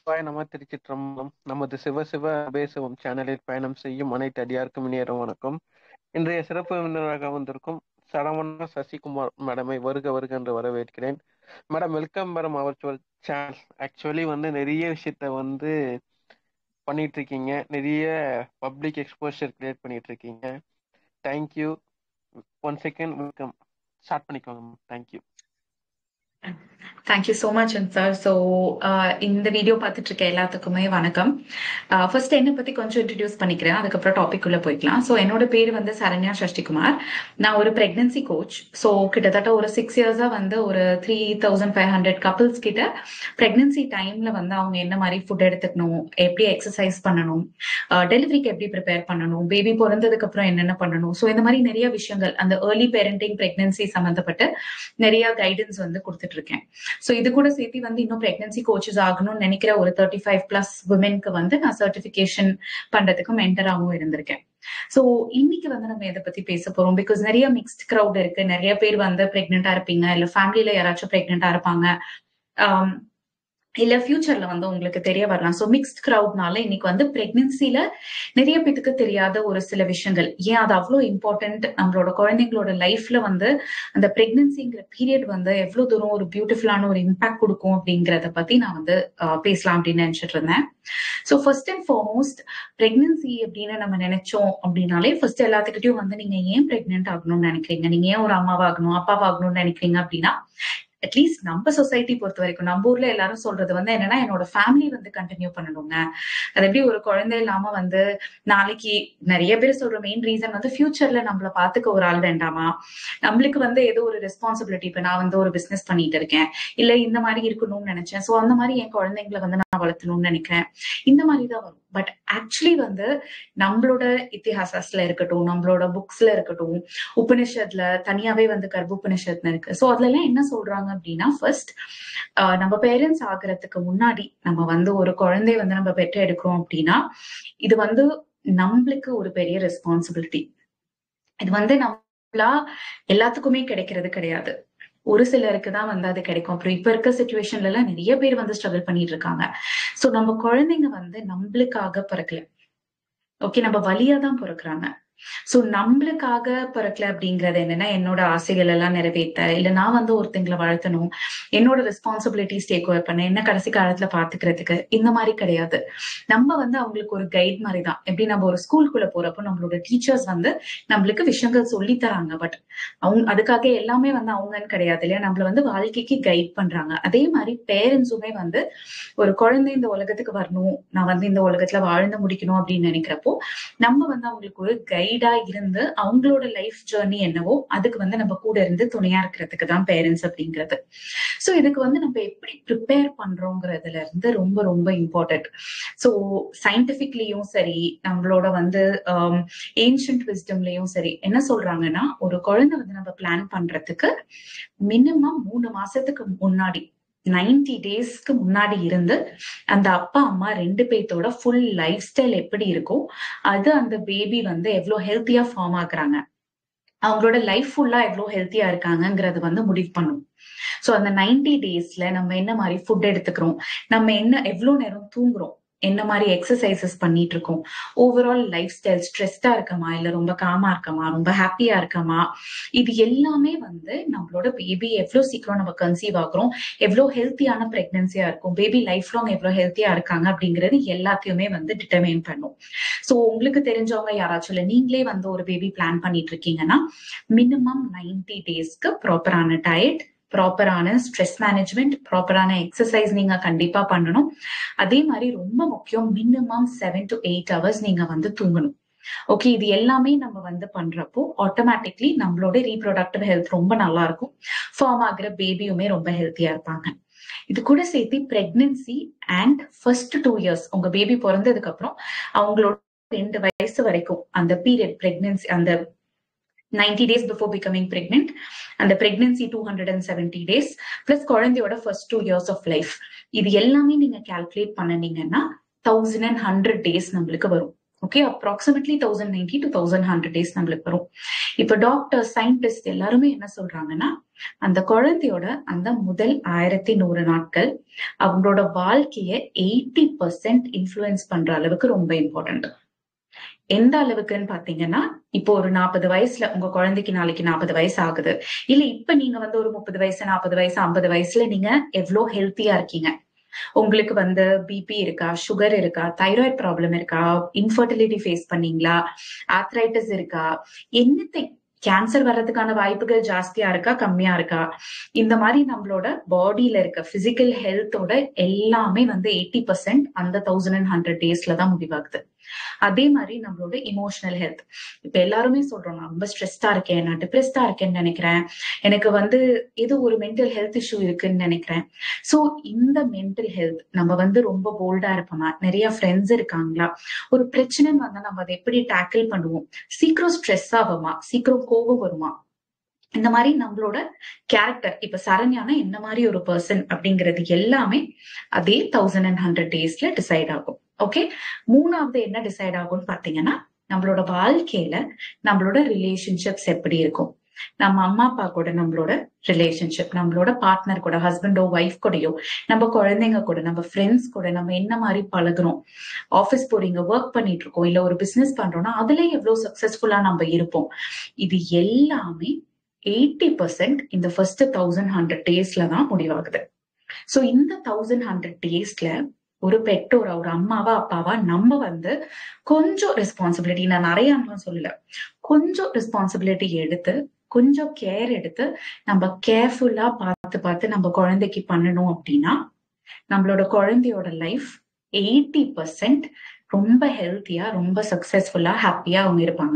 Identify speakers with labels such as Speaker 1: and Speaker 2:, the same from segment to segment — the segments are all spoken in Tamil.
Speaker 1: சிவாய நம திருச்சிற்றம்பலம் நமது சிவ சிவ அபேசவம் சேனலில் பயணம் செய்யும் அனைத்து அடியாருக்கும் இனியரும் வணக்கம் இன்றைய சிறப்பு விருந்தினராக வந்திருக்கும் சரவண சசிகுமார் மேடமை வருக வருக என்று வரவேற்கிறேன் மேடம் வெல்கம் மேடம் அவர் சேனல் ஆக்சுவலி வந்து நிறைய விஷயத்த வந்து பண்ணிட்டு இருக்கீங்க நிறைய பப்ளிக் எக்ஸ்போஷர் கிரியேட் பண்ணிட்டு இருக்கீங்க thank you one second welcome start பண்ணிக்கோங்க thank you
Speaker 2: thank you so much sir so இந்த வீடியோ பார்த்துட்டு இருக்க எல்லாத்துக்குமே வணக்கம் ஃபர்ஸ்ட் என்னை பற்றி கொஞ்சம் இன்ட்ரடியூஸ் பண்ணிக்கிறேன் அதுக்கப்புறம் டாபிக் உள்ள போய்க்கலாம் ஸோ என்னோட பேர் வந்து சரண்யா சஷ்டிகுமார் நான் ஒரு பிரெக்னன்சி கோச் ஸோ கிட்டத்தட்ட ஒரு சிக்ஸ் இயர்ஸாக வந்து ஒரு three thousand five hundred couples கிட்ட பிரெக்னன்சி டைம்ல வந்து அவங்க என்ன மாதிரி ஃபுட் எடுத்துக்கணும் எப்படி எக்ஸசைஸ் பண்ணணும் டெலிவரிக்கு எப்படி ப்ரிப்பேர் பண்ணணும் பேபி பிறந்ததுக்கு அப்புறம் என்னென்ன பண்ணணும் ஸோ இந்த மாதிரி நிறைய விஷயங்கள் அந்த ஏர்லி பேரண்டிங் பிரெக்னன்சி சம்மந்தப்பட்டு நிறைய கைடன்ஸ் வந்து கொடுத்துட்டு இருக்கேன் ஸோ இது கூட சேர்த்து வந்து இன்னும் பிரெக்னன்சி கோச்சஸ் ஆகணும்னு நினைக்கிற ஒரு தேர்ட்டி ஃபைவ் பிளஸ் உமனுக்கு வந்து நான் சர்டிபிகேஷன் பண்றதுக்கு மென்டராகவும் இருந்திருக்கேன் ஸோ இன்னைக்கு வந்து நம்ம இதை பத்தி பேச போறோம் பிகாஸ் நிறைய மிக்ஸ்ட் க்ரௌட் இருக்கு நிறைய பேர் வந்து பிரெக்னெண்டா இருப்பீங்க இல்ல ஃபேமிலியில யாராச்சும் பிரெக்னெண்டா இருப்பாங்க இல்ல ஃபியூச்சர்ல வந்து உங்களுக்கு தெரிய வரலாம் ஸோ மிக்ஸ்ட் க்ரௌட்னால இன்னைக்கு வந்து பிரெக்னன்சில நிறைய பேத்துக்கு தெரியாத ஒரு சில விஷயங்கள் ஏன் அது அவ்வளோ இம்பார்ட்டன்ட் நம்மளோட குழந்தைங்களோட லைஃப்ல வந்து அந்த பிரெக்னன்சிங்கிற பீரியட் வந்து எவ்வளவு தூரம் ஒரு பியூட்டிஃபுல்லான ஒரு இம்பாக்ட் கொடுக்கும் அப்படிங்கிறத பத்தி நான் வந்து பேசலாம் அப்படின்னு நினைச்சிட்டு இருந்தேன் so first and foremost pregnancy அப்படின்னு நம்ம நினைச்சோம் அப்படின்னாலே ஃபர்ஸ்ட் எல்லாத்துக்கிட்டையும் வந்து நீங்க ஏன் பிரெக்னென்ட் ஆகணும்னு நினைக்கிறீங்க நீங்க ஏன் ஒரு அம்மாவாகணும் அப்பாவாகணும்னு நினைக்கிறீங்க அப்படின்னா அட்லீஸ்ட் நம்ம சொசைட்டி பொறுத்த வரைக்கும் நம்ம ஊர்ல எல்லாரும் சொல்றது வந்து என்னன்னா என்னோட ஃபேமிலி வந்து கண்டினியூ பண்ணணுங்க அது எப்படி ஒரு குழந்தை இல்லாம வந்து நாளைக்கு நிறைய பேர் சொல்ற மெயின் ரீசன் வந்து ஃபியூச்சர்ல நம்மள பாத்துக்க ஒரு ஆள் வேண்டாமா நம்மளுக்கு வந்து ஏதோ ஒரு ரெஸ்பான்சிபிலிட்டி இப்ப நான் வந்து ஒரு பிசினஸ் பண்ணிட்டு இருக்கேன் இல்ல இந்த மாதிரி இருக்கணும்னு நினைச்சேன் சோ அந்த மாதிரி என் குழந்தைங்களை வந்து நான் வளர்த்தணும்னு நினைக்கிறேன் இந்த மாதிரி தான் வரும் பட் ஆக்சுவலி வந்து நம்மளோட இத்திஹாசஸ்ல இருக்கட்டும் நம்மளோட புக்ஸ்ல இருக்கட்டும் உபனிஷத்ல தனியாவே வந்து கர்ப்ப உபனிஷத்னு இருக்கு சோ அதுல எல்லாம் என்ன சொல்றாங்க அப்படின்னா ஃபர்ஸ்ட் நம்ம பேரண்ட்ஸ் ஆகுறதுக்கு முன்னாடி நம்ம வந்து ஒரு குழந்தைய வந்து நம்ம பெற்று எடுக்கிறோம் அப்படின்னா இது வந்து நம்மளுக்கு ஒரு பெரிய ரெஸ்பான்சிபிலிட்டி இது வந்து நம்மளா எல்லாத்துக்குமே கிடைக்கிறது கிடையாது ஒரு சிலருக்கு தான் வந்து அது கிடைக்கும் அப்புறம் இப்ப இருக்க சுச்சுவேஷன்ல எல்லாம் நிறைய பேர் வந்து ஸ்ட்ரகிள் பண்ணிட்டு இருக்காங்க சோ நம்ம குழந்தைங்க வந்து நம்மளுக்காக பிறக்கல ஓகே நம்ம வழியா தான் பிறக்குறாங்க சோ நம்மளுக்காக பிறக்கல அப்படிங்கறது என்னன்னா என்னோட ஆசைகள் எல்லாம் நிறைவேற்ற இல்ல நான் வந்து ஒருத்தங்களை வளர்த்தணும் என்னோட ரெஸ்பான்சிபிலிட்டிஸ் டேக் ஓவர் பண்ண என்ன கடைசி காலத்துல பாத்துக்கிறதுக்கு இந்த மாதிரி கிடையாது நம்ம வந்து அவங்களுக்கு ஒரு கைட் மாதிரி தான் எப்படி நம்ம ஒரு ஸ்கூலுக்குள்ள போறப்போ நம்மளோட டீச்சர்ஸ் வந்து நம்மளுக்கு விஷயங்கள் சொல்லி தராங்க பட் அவங்க அதுக்காக எல்லாமே வந்து அவங்கன்னு கிடையாது இல்லையா நம்மள வந்து வாழ்க்கைக்கு கைட் பண்றாங்க அதே மாதிரி பேரண்ட்ஸுமே வந்து ஒரு குழந்தை இந்த உலகத்துக்கு வரணும் நான் வந்து இந்த உலகத்துல வாழ்ந்து முடிக்கணும் அப்படின்னு நினைக்கிறப்போ நம்ம வந்து அவங்களுக்கு ஒரு கைட் கைடா இருந்து அவங்களோட லைஃப் ஜேர்னி என்னவோ அதுக்கு வந்து நம்ம கூட இருந்து துணையா இருக்கிறதுக்கு தான் பேரண்ட்ஸ் அப்படிங்கிறது ஸோ இதுக்கு வந்து நம்ம எப்படி ப்ரிப்பேர் பண்றோங்கிறதுல இருந்து ரொம்ப ரொம்ப இம்பார்ட்டன்ட் ஸோ சயின்டிபிக்லயும் சரி நம்மளோட வந்து ஏன்ஷியன்ட் விஸ்டம்லயும் சரி என்ன சொல்றாங்கன்னா ஒரு குழந்தை வந்து நம்ம பிளான் பண்றதுக்கு மினிமம் மூணு மாசத்துக்கு முன்னாடி நைன்டி டேஸ்க்கு முன்னாடி இருந்து அந்த அப்பா அம்மா ரெண்டு பேர்த்தோட ஃபுல் லைஃப் ஸ்டைல் எப்படி இருக்கும் அது அந்த பேபி வந்து எவ்வளவு ஹெல்த்தியா ஃபார்ம் ஆகுறாங்க அவங்களோட லைஃப் ஃபுல்லா எவ்வளவு ஹெல்த்தியா இருக்காங்கங்கிறது வந்து முடிவு பண்ணும் ஸோ அந்த நைன்டி டேஸ்ல நம்ம என்ன மாதிரி ஃபுட் எடுத்துக்கிறோம் நம்ம என்ன எவ்வளவு நேரம் தூங்குறோம் என்ன மாதிரி எக்ஸசைசஸ் பண்ணிட்டு இருக்கோம் ஓவரால் லைஃப் ஸ்டைல் ஸ்ட்ரெஸ்டா இருக்கமா இல்ல ரொம்ப காமா இருக்கமா ரொம்ப ஹாப்பியா இருக்கமா இது எல்லாமே வந்து நம்மளோட பேபி எவ்வளவு சீக்கிரம் நம்ம கன்சீவ் ஆகுறோம் எவ்வளவு ஹெல்த்தியான பிரெக்னன்சியா இருக்கும் பேபி லைஃப் லாங் எவ்வளவு ஹெல்த்தியா இருக்காங்க அப்படிங்கிறது எல்லாத்தையுமே வந்து டிட்டர்மைன் பண்ணும் ஸோ உங்களுக்கு தெரிஞ்சவங்க யாராச்சும் இல்லை நீங்களே வந்து ஒரு பேபி பிளான் பண்ணிட்டு இருக்கீங்கன்னா மினிமம் நைன்டி டேஸ்க்கு ப்ராப்பரான டயட் ப்ராப்பரான ஸ்ட்ரெஸ் மேனேஜ்மெண்ட் ப்ராப்பரான எக்ஸசைஸ் நீங்க கண்டிப்பா பண்ணணும் அதே மாதிரி ரொம்ப முக்கியம் minimum seven to eight hours நீங்க வந்து தூங்கணும் ஓகே இது எல்லாமே நம்ம வந்து பண்றப்போ ஆட்டோமேட்டிக்லி நம்மளோட ரீப்ரொடக்டிவ் ஹெல்த் ரொம்ப நல்லா இருக்கும் ஃபார்ம் ஆகுற பேபியுமே ரொம்ப ஹெல்த்தியா இருப்பாங்க இது கூட சேர்த்து pregnancy and first two years உங்க பேபி பிறந்ததுக்கு அப்புறம் அவங்களோட ரெண்டு வயசு வரைக்கும் அந்த பீரியட் பிரெக்னன்சி அந்த ninety days before becoming pregnant அந்த pregnancy two hundred and seventy days plus குழந்தையோட first two years of life இது எல்லாமே நீங்க கால்குலேட் பண்ணினீங்கன்னா தௌசண்ட் அண்ட் ஹண்ட்ரட் டேஸ் நம்மளுக்கு வரும் okay approximately thousand ninety to thousand hundred days நம்மளுக்கு வரும் இப்ப டாக்டர் சயின்டிஸ்ட் எல்லாருமே என்ன சொல்றாங்கன்னா அந்த குழந்தையோட அந்த முதல் ஆயிரத்தி நூறு நாட்கள் அவங்களோட வாழ்க்கைய எயிட்டி பர்சன்ட் இன்ஃபுளுன்ஸ் பண்ற அளவுக்கு ரொம்ப இம்பார்ட்டன்ட் எந்த அளவுக்குன்னு பாத்தீங்கன்னா இப்போ ஒரு நாற்பது வயசுல உங்க குழந்தைக்கு நாளைக்கு நாற்பது வயசு ஆகுது இல்ல இப்ப நீங்க வந்து ஒரு முப்பது வயசு நாற்பது வயசு ஐம்பது வயசுல நீங்க எவ்வளவு ஹெல்த்தியா இருக்கீங்க உங்களுக்கு வந்து பிபி இருக்கா சுகர் இருக்கா தைராய்டு ப்ராப்ளம் இருக்கா இன்ஃபர்டிலிட்டி ஃபேஸ் பண்ணீங்களா ஆத்ரைட்டிஸ் இருக்கா என்னத்தை கேன்சர் வர்றதுக்கான வாய்ப்புகள் ஜாஸ்தியா இருக்கா கம்மியா இருக்கா இந்த மாதிரி நம்மளோட பாடியில இருக்க பிசிக்கல் ஹெல்த்தோட எல்லாமே வந்து எயிட்டி பர்சன்ட் அந்த தௌசண்ட் அண்ட் ஹண்ட்ரட் டேஸ்ல தான் முடிவாகுது அதே மாதிரி நம்மளோட இமோஷனல் ஹெல்த் இப்ப எல்லாருமே சொல்றோம் நான் ரொம்ப ஸ்ட்ரெஸ்டா இருக்கேன் நான் டிப்ரெஸ்டா இருக்கேன்னு நினைக்கிறேன் எனக்கு வந்து ஏதோ ஒரு மென்டல் ஹெல்த் இஷ்யூ இருக்குன்னு நினைக்கிறேன் சோ இந்த மென்டல் ஹெல்த் நம்ம வந்து ரொம்ப போல்டா இருப்போமா நிறைய ஃப்ரெண்ட்ஸ் இருக்காங்களா ஒரு பிரச்சனைன்னு வந்தா நம்ம அதை எப்படி டேக்கிள் பண்ணுவோம் சீக்கிரம் ஸ்ட்ரெஸ் ஆகுமா சீக்கிரம் கோபம் வருமா இந்த மாதிரி நம்மளோட கேரக்டர் இப்ப சரண்யானா என்ன மாதிரி ஒரு பர்சன் அப்படிங்கிறது எல்லாமே அதே தௌசண்ட் அண்ட் ஹண்ட்ரட் டேஸ்ல டிசைட் ஆகும் ஓகே மூணாவது என்ன டிசைட் ஆகும்னு பாத்தீங்கன்னா நம்மளோட வாழ்க்கையில நம்மளோட ரிலேஷன்ஷிப்ஸ் எப்படி இருக்கும் நம்ம அம்மா அப்பா கூட நம்மளோட ரிலேஷன்ஷிப் நம்மளோட பார்ட்னர் கூட ஹஸ்பண்டோ ஒய்ஃப் கூடயோ நம்ம குழந்தைங்க கூட நம்ம ஃப்ரெண்ட்ஸ் கூட நம்ம என்ன மாதிரி பழகுறோம் ஆஃபீஸ் போறீங்க ஒர்க் பண்ணிட்டு இருக்கோம் இல்ல ஒரு பிசினஸ் பண்றோம்னா அதுல எவ்வளவு சக்சஸ்ஃபுல்லா நம்ம இருப்போம் இது எல்லாமே எயிட்டி பர்சன்ட் இந்த ஃபர்ஸ்ட் தௌசண்ட் ஹண்ட்ரட் டேஸ்ல தான் முடிவாகுது சோ இந்த தௌசண்ட் ஹண்ட்ரட் டேஸ்ல ஒரு பெற்றோரா ஒரு அம்மாவா அப்பாவா நம்ம வந்து கொஞ்சம் ரெஸ்பான்சிபிலிட்டி நான் நிறையான்லாம் சொல்லல கொஞ்சம் ரெஸ்பான்சிபிலிட்டி எடுத்து கொஞ்சம் கேர் எடுத்து நம்ம கேர்ஃபுல்லா பார்த்து பார்த்து நம்ம குழந்தைக்கு பண்ணணும் அப்படின்னா நம்மளோட குழந்தையோட லைஃப் எயிட்டி பர்சன்ட் ரொம்ப ஹெல்த்தியா ரொம்ப சக்சஸ்ஃபுல்லா ஹாப்பியா அவங்க இருப்பாங்க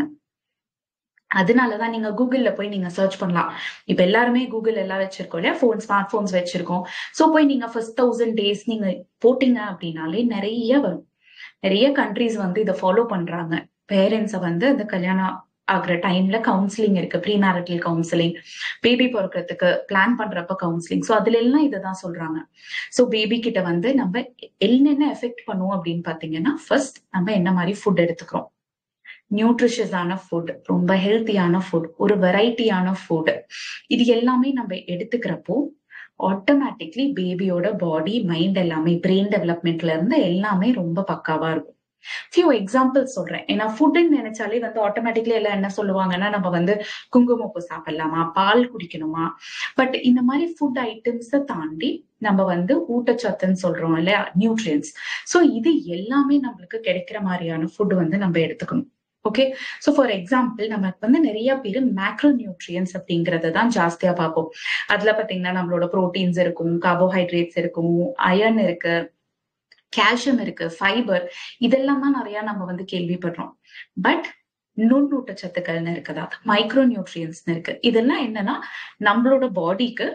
Speaker 2: அதனாலதான் நீங்க கூகுள்ல போய் நீங்க சர்ச் பண்ணலாம் இப்ப எல்லாருமே கூகுள் எல்லாம் வச்சிருக்கோம் இல்லையா போன் ஸ்மார்ட் போன்ஸ் வச்சிருக்கோம் சோ போய் நீங்க ஃபர்ஸ்ட் தௌசண்ட் டேஸ் நீங்க போட்டீங்க அப்படின்னாலே நிறைய வரும் நிறைய கண்ட்ரிஸ் வந்து இதை ஃபாலோ பண்றாங்க பேரண்ட்ஸை வந்து அந்த கல்யாணம் ஆகுற டைம்ல கவுன்சிலிங் இருக்கு ப்ரீ மேரிட்டல் கவுன்சிலிங் பேபி பிறக்கிறதுக்கு பிளான் பண்றப்ப கவுன்சிலிங் ஸோ அதுல எல்லாம் இதை தான் சொல்றாங்க ஸோ பேபி கிட்ட வந்து நம்ம என்னென்ன எஃபெக்ட் பண்ணுவோம் அப்படின்னு பாத்தீங்கன்னா ஃபர்ஸ்ட் நம்ம என்ன மாதிரி ஃபுட் எடுத்துக்கிறோம் நியூட்ரிஷியஸான ஃபுட் ரொம்ப ஹெல்த்தியான ஃபுட் ஒரு வெரைட்டியான ஃபுட் இது எல்லாமே நம்ம எடுத்துக்கிறப்போ ஆட்டோமேட்டிக்லி பேபியோட பாடி மைண்ட் எல்லாமே பிரெயின் டெவலப்மெண்ட்ல இருந்து எல்லாமே ரொம்ப பக்காவா இருக்கும் ஃபியூ எக்ஸாம்பிள்ஸ் சொல்றேன் ஏன்னா ஃபுட்டுன்னு நினைச்சாலே வந்து ஆட்டோமேட்டிக்லி எல்லாம் என்ன சொல்லுவாங்கன்னா நம்ம வந்து குங்குமப்பூ சாப்பிடலாமா பால் குடிக்கணுமா பட் இந்த மாதிரி ஃபுட் ஐட்டம்ஸை தாண்டி நம்ம வந்து ஊட்டச்சத்துன்னு சொல்றோம் இல்லையா நியூட்ரியன்ஸ் ஸோ இது எல்லாமே நம்மளுக்கு கிடைக்கிற மாதிரியான ஃபுட் வந்து நம்ம எடுத்துக்கணும் ஓகே ஸோ ஃபார் எக்ஸாம்பிள் நமக்கு வந்து நிறைய பேர் மேக்ரோ நியூட்ரியன்ஸ் அப்படிங்கறத தான் ஜாஸ்தியா பார்ப்போம் அதுல பாத்தீங்கன்னா நம்மளோட ப்ரோட்டீன்ஸ் இருக்கும் கார்போஹைட்ரேட்ஸ் இருக்கும் அயர்ன் இருக்கு கால்சியம் இருக்கு ஃபைபர் இதெல்லாம் தான் நிறைய நம்ம வந்து கேள்விப்படுறோம் பட் நுண்ணூட்டச்சத்துக்கள்னு இருக்குதா மைக்ரோ நியூட்ரியன்ஸ்னு இருக்கு இதெல்லாம் என்னன்னா நம்மளோட பாடிக்கு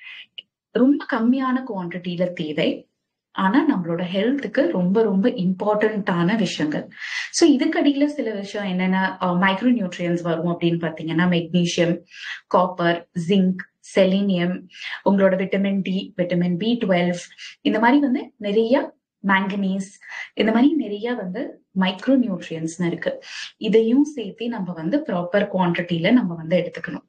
Speaker 2: ரொம்ப கம்மியான குவான்டிட்டியில தேவை ஆனா நம்மளோட ஹெல்த்துக்கு ரொம்ப ரொம்ப இம்பார்ட்டன்டான விஷயங்கள் ஸோ இதுக்கடியில சில விஷயம் என்னென்ன மைக்ரோ நியூட்ரியன்ஸ் வரும் அப்படின்னு பாத்தீங்கன்னா மெக்னீஷியம் காப்பர் ஜிங்க் செலினியம் உங்களோட vitamin D vitamin B twelve இந்த மாதிரி வந்து நிறைய மேங்கனீஸ் இந்த மாதிரி நிறைய வந்து மைக்ரோ நியூட்ரியன்ஸ்னு இருக்கு இதையும் சேர்த்து நம்ம வந்து ப்ராப்பர் குவான்டிட்டியில நம்ம வந்து எடுத்துக்கணும்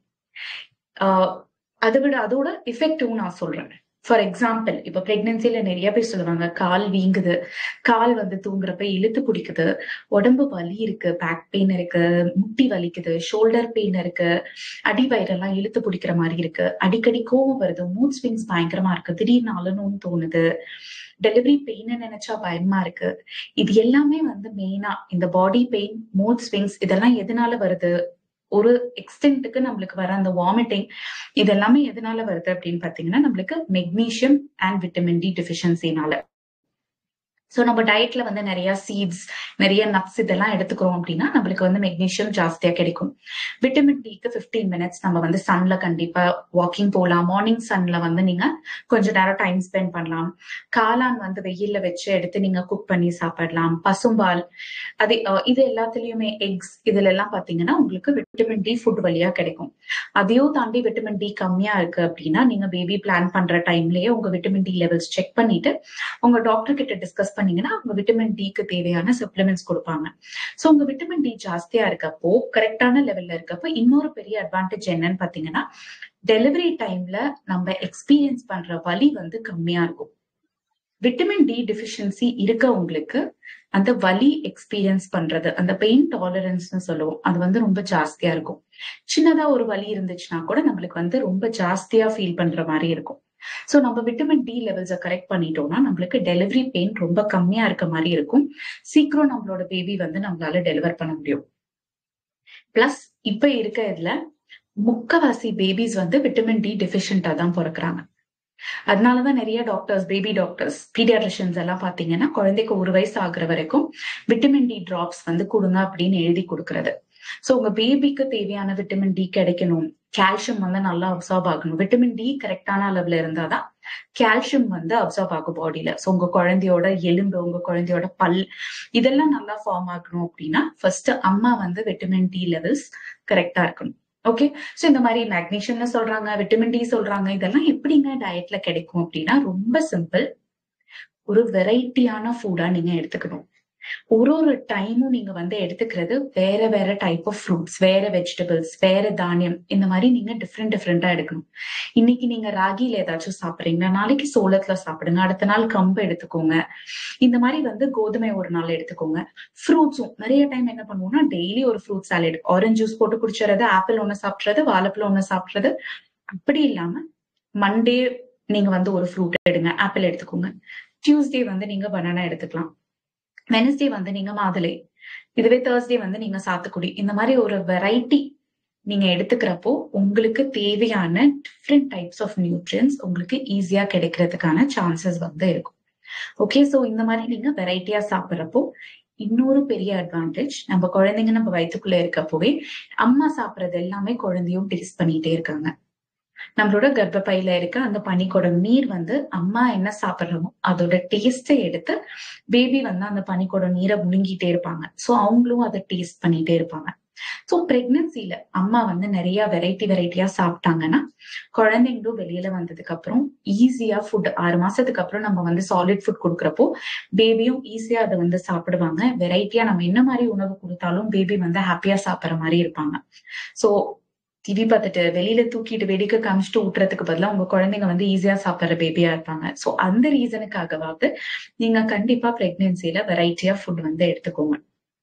Speaker 2: அதை விட அதோட எஃபெக்டிவ் நான் சொல்றேன் ஃபார் எக்ஸாம்பிள் இப்ப பிரெக்னன்சில நிறைய பேர் சொல்லுவாங்க கால் வீங்குது கால் வந்து தூங்குறப்ப இழுத்து பிடிக்குது உடம்பு வலி இருக்கு பேக் பெயின் இருக்கு முட்டி வலிக்குது ஷோல்டர் பெயின் இருக்கு அடி வயிறெல்லாம் இழுத்து பிடிக்கிற மாதிரி இருக்கு அடிக்கடி கோவம் வருது மூட் ஸ்விங்ஸ் பயங்கரமா இருக்கு திடீர்னு அழணும்னு தோணுது டெலிவரி பெயின் நினைச்சா பயமா இருக்கு இது எல்லாமே வந்து மெயினா இந்த பாடி பெயின் மூட் ஸ்விங்ஸ் இதெல்லாம் எதனால வருது ஒரு எக்ஸ்டென்ட்டுக்கு நம்மளுக்கு வர அந்த வாமிட்டிங் இது எல்லாமே எதனால வருது அப்படின்னு பாத்தீங்கன்னா நம்மளுக்கு மெக்னீஷியம் அண்ட் விட்டமின் டி டெஃபிஷியன்சினால ஸோ நம்ம டயட்ல வந்து நிறைய சீட்ஸ் நிறைய நட்ஸ் இதெல்லாம் எடுத்துக்கிறோம் அப்படின்னா நம்மளுக்கு வந்து மெக்னீஷியம் ஜாஸ்தியா கிடைக்கும் விட்டமின் டிக்கு ஃபிஃப்டீன் மினிட்ஸ் நம்ம வந்து சன்ல கண்டிப்பா வாக்கிங் போகலாம் மார்னிங் சன்ல வந்து நீங்க கொஞ்ச நேரம் டைம் ஸ்பெண்ட் பண்ணலாம் காளான் வந்து வெயில்ல வச்சு எடுத்து நீங்க குக் பண்ணி சாப்பிடலாம் பசும்பால் அது இது எல்லாத்துலயுமே எக்ஸ் இதுல எல்லாம் பாத்தீங்கன்னா உங்களுக்கு விட்டமின் டி ஃபுட் வழியா கிடைக்கும் அதையும் தாண்டி விட்டமின் டி கம்மியா இருக்கு அப்படின்னா நீங்க பேபி பிளான் பண்ற டைம்லயே உங்க விட்டமின் டி லெவல்ஸ் செக் பண்ணிட்டு உங்க டாக்டர் கிட்ட டிஸ்கஸ் பண்ணீங்கன்னா அவங்க விட்டமின் டிக்கு தேவையான சப்ளிமெண்ட்ஸ் கொடுப்பாங்க ஸோ உங்க விட்டமின் டி ஜாஸ்தியா இருக்கப்போ கரெக்டான லெவல்ல இருக்கப்போ இன்னொரு பெரிய அட்வான்டேஜ் என்னன்னு பாத்தீங்கன்னா டெலிவரி டைம்ல நம்ம எக்ஸ்பீரியன்ஸ் பண்ற வலி வந்து கம்மியா இருக்கும் விட்டமின் டி டிஃபிஷியன்சி இருக்கவங்களுக்கு அந்த வலி எக்ஸ்பீரியன்ஸ் பண்றது அந்த பெயின் டாலரன்ஸ்னு சொல்லுவோம் அது வந்து ரொம்ப ஜாஸ்தியா இருக்கும் சின்னதா ஒரு வலி இருந்துச்சுன்னா கூட நம்மளுக்கு வந்து ரொம்ப ஜாஸ்தியா ஃபீல் பண்ற மாதிரி இருக்கும் ஸோ நம்ம விட்டமின் டி லெவல்ஸை கரெக்ட் பண்ணிட்டோம்னா நம்மளுக்கு டெலிவரி பெயின் ரொம்ப கம்மியா இருக்க மாதிரி இருக்கும் சீக்கிரம் நம்மளோட பேபி வந்து நம்மளால டெலிவர் பண்ண முடியும் பிளஸ் இப்ப இருக்க இதுல முக்கவாசி பேபிஸ் வந்து விட்டமின் டி டெபிஷியண்டா தான் பிறக்குறாங்க அதனாலதான் நிறைய டாக்டர்ஸ் பேபி டாக்டர்ஸ் பீடியாட்ரிஷியன்ஸ் எல்லாம் பாத்தீங்கன்னா குழந்தைக்கு ஒரு வயசு ஆகுற வரைக்கும் விட்டமின் டி டிராப்ஸ் வந்து கொடுங்க அப்படின்னு எழுதி கொடுக்கறது சோ உங்க பேபிக்கு தேவையான விட்டமின் டி கிடைக்கணும் கால்சியம் வந்து நல்லா அப்சார்ப் ஆகணும் விட்டமின் டி கரெக்டான அளவுல இருந்தாதான் கால்சியம் வந்து அப்சார்ப் ஆகும் பாடியில சோ உங்க குழந்தையோட எலும்பு உங்க குழந்தையோட பல் இதெல்லாம் நல்லா ஃபார்ம் ஆகணும் அப்படின்னா ஃபர்ஸ்ட் அம்மா வந்து விட்டமின் டி லெவல்ஸ் கரெக்டா இருக்கணும் ஓகே சோ இந்த மாதிரி மேக்னீஷியம்னு சொல்றாங்க விட்டமின் டி சொல்றாங்க இதெல்லாம் எப்படிங்க டயட்ல கிடைக்கும் அப்படின்னா ரொம்ப சிம்பிள் ஒரு வெரைட்டியான ஃபுட்டா நீங்க எடுத்துக்கணும் ஒரு ஒரு டைமும் நீங்க வந்து எடுத்துக்கிறது வேற வேற டைப் ஆஃப் ஃப்ரூட்ஸ் வேற வெஜிடபிள்ஸ் வேற தானியம் இந்த மாதிரி நீங்க டிஃப்ரெண்ட் டிஃப்ரெண்டா எடுக்கணும் இன்னைக்கு நீங்க ராகில ஏதாச்சும் சாப்பிடுறீங்கன்னா நாளைக்கு சோளத்துல சாப்பிடுங்க அடுத்த நாள் கம்பு எடுத்துக்கோங்க இந்த மாதிரி வந்து கோதுமை ஒரு நாள் எடுத்துக்கோங்க ஃப்ரூட்ஸும் நிறைய டைம் என்ன பண்ணுவோம்னா டெய்லி ஒரு ஃப்ரூட் சாலட் ஆரஞ்சு ஜூஸ் போட்டு குடிச்சுறது ஆப்பிள் ஒண்ணு சாப்பிடுறது வாழைப்பழம் ஒண்ணு சாப்பிடுறது அப்படி இல்லாம மண்டே நீங்க வந்து ஒரு ஃப்ரூட் எடுங்க ஆப்பிள் எடுத்துக்கோங்க டியூஸ்டே வந்து நீங்க பனானா எடுத்துக்கலாம் வெனஸ்டே வந்து நீங்க மாதுளை இதுவே தேர்ஸ்டே வந்து நீங்க சாத்துக்குடி இந்த மாதிரி ஒரு வெரைட்டி நீங்க எடுத்துக்கிறப்போ உங்களுக்கு தேவையான டிஃப்ரெண்ட் டைப்ஸ் ஆஃப் நியூட்ரியன்ஸ் உங்களுக்கு ஈஸியா கிடைக்கிறதுக்கான சான்சஸ் வந்து இருக்கும் ஓகே சோ இந்த மாதிரி நீங்க வெரைட்டியா சாப்பிட்றப்போ இன்னொரு பெரிய அட்வான்டேஜ் நம்ம குழந்தைங்க நம்ம வயிற்றுக்குள்ள இருக்கப்போவே அம்மா சாப்பிட்றது எல்லாமே குழந்தையும் டேஸ்ட் பண்ணிட்டே இருக்காங்க நம்மளோட கர்ப்பப்பையில இருக்க அந்த பனிக்கூட நீர் வந்து அம்மா என்ன சாப்பிடுறோமோ அதோட டேஸ்டை எடுத்து பேபி வந்து அந்த பனிக்கூட நீரை முழுங்கிட்டே இருப்பாங்க சோ அவங்களும் அதை டேஸ்ட் பண்ணிட்டே இருப்பாங்க ஸோ பிரெக்னன்சில அம்மா வந்து நிறைய வெரைட்டி வெரைட்டியா சாப்பிட்டாங்கன்னா குழந்தைங்களும் வெளியில வந்ததுக்கு அப்புறம் ஈஸியா ஃபுட் ஆறு மாசத்துக்கு அப்புறம் நம்ம வந்து சாலிட் ஃபுட் கொடுக்குறப்போ பேபியும் ஈஸியா அதை வந்து சாப்பிடுவாங்க வெரைட்டியா நம்ம என்ன மாதிரி உணவு கொடுத்தாலும் பேபி வந்து ஹாப்பியா சாப்பிட்ற மாதிரி இருப்பாங்க ஸோ டிவி பார்த்துட்டு வெளியில தூக்கிட்டு வெடிக்க காமிச்சிட்டு ஊட்டுறதுக்கு பதிலாக உங்க குழந்தைங்க வந்து ஈஸியா சாப்பிட்ற பேபியா இருப்பாங்க ஸோ அந்த ரீசனுக்காகவாவது நீங்க கண்டிப்பா பிரெக்னன்சில வெரைட்டியா ஃபுட் வந்து எடுத்துக்கோங்க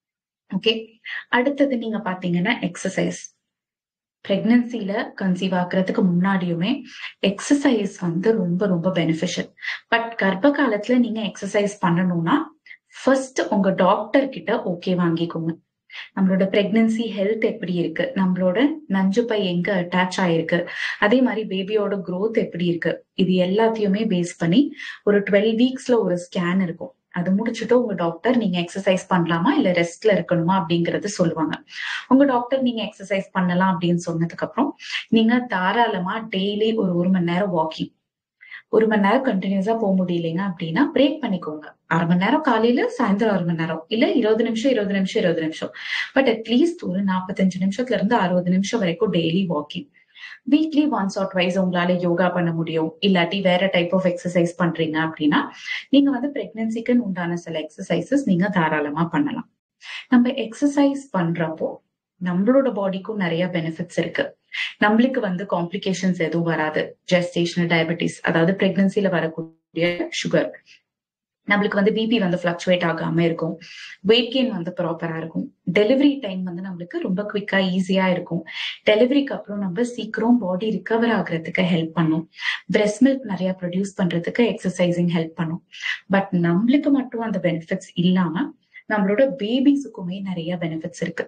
Speaker 2: ஓகே அடுத்தது நீங்க பாத்தீங்கன்னா எக்ஸசைஸ் பிரெக்னன்சில கன்சீவ் ஆக்குறதுக்கு முன்னாடியுமே எக்ஸசைஸ் வந்து ரொம்ப ரொம்ப பெனிஃபிஷியல் பட் கர்ப்ப காலத்துல நீங்க எக்ஸசைஸ் பண்ணணும்னா ஃபர்ஸ்ட் உங்க டாக்டர் கிட்ட ஓகே வாங்கிக்கோங்க நம்மளோட பிரெக்னன்சி ஹெல்த் எப்படி இருக்கு நம்மளோட நஞ்சு பை எங்க அட்டாச் ஆயிருக்கு அதே மாதிரி பேபியோட growth எப்படி இருக்கு இது எல்லாத்தையுமே பேஸ் பண்ணி ஒரு டுவெல் வீக்ஸ்ல ஒரு ஸ்கேன் இருக்கும் அது முடிச்சுட்டு உங்க டாக்டர் நீங்க எக்ஸசைஸ் பண்ணலாமா இல்ல ரெஸ்ட்ல இருக்கணுமா அப்படிங்கறது சொல்லுவாங்க உங்க டாக்டர் நீங்க எக்ஸசைஸ் பண்ணலாம் அப்படின்னு சொன்னதுக்கு அப்புறம் நீங்க தாராளமா டெய்லி ஒரு ஒரு மணி நேரம் வாக்கிங் ஒரு மணி நேரம் கண்டினியூஸா போக முடியலைங்க அப்படின்னா பிரேக் பண்ணிக்கோங்க அரை மணி நேரம் காலையில சாயந்தரம் அரை மணி நேரம் இல்ல இருபது நிமிஷம் இருபது நிமிஷம் இருபது நிமிஷம் பட் அட்லீஸ்ட் ஒரு நாற்பத்தஞ்சு நிமிஷத்துல இருந்து அறுபது நிமிஷம் வரைக்கும் daily walking weekly once or twice உங்களால யோகா பண்ண முடியும் இல்லாட்டி வேற டைப் ஆஃப் எக்ஸசைஸ் பண்றீங்க அப்படின்னா நீங்க வந்து பிரெக்னன்சிக்குன்னு உண்டான சில எக்ஸசைசஸ் நீங்க தாராளமா பண்ணலாம் நம்ம எக்ஸசைஸ் பண்றப்போ நம்மளோட பாடிக்கும் நிறைய பெனிஃபிட்ஸ் இருக்கு நம்மளுக்கு வந்து காம்ப்ளிகேஷன்ஸ் எதுவும் வராது ஜெஸ்டேஷனல் டயபெட்டிஸ் அதாவது பிரெக்னன்சில வரக்கூடிய சுகர் நம்மளுக்கு வந்து பிபி வந்து ஃபிளக்சுவேட் ஆகாம இருக்கும் வெயிட் கெயின் வந்து ப்ராப்பரா இருக்கும் டெலிவரி டைம் வந்து நம்மளுக்கு ரொம்ப குவிக்கா ஈஸியா இருக்கும் டெலிவரிக்கு அப்புறம் நம்ம சீக்கிரம் பாடி ரிகவர் ஆகுறதுக்கு ஹெல்ப் பண்ணும் பிரெஸ்ட் மில்க் நிறைய ப்ரொடியூஸ் பண்றதுக்கு எக்ஸசைசிங் ஹெல்ப் பண்ணும் பட் நம்மளுக்கு மட்டும் அந்த பெனிஃபிட்ஸ் இல்லாம நம்மளோட பேபிஸுக்குமே நிறைய பெனிஃபிட்ஸ் இருக்கு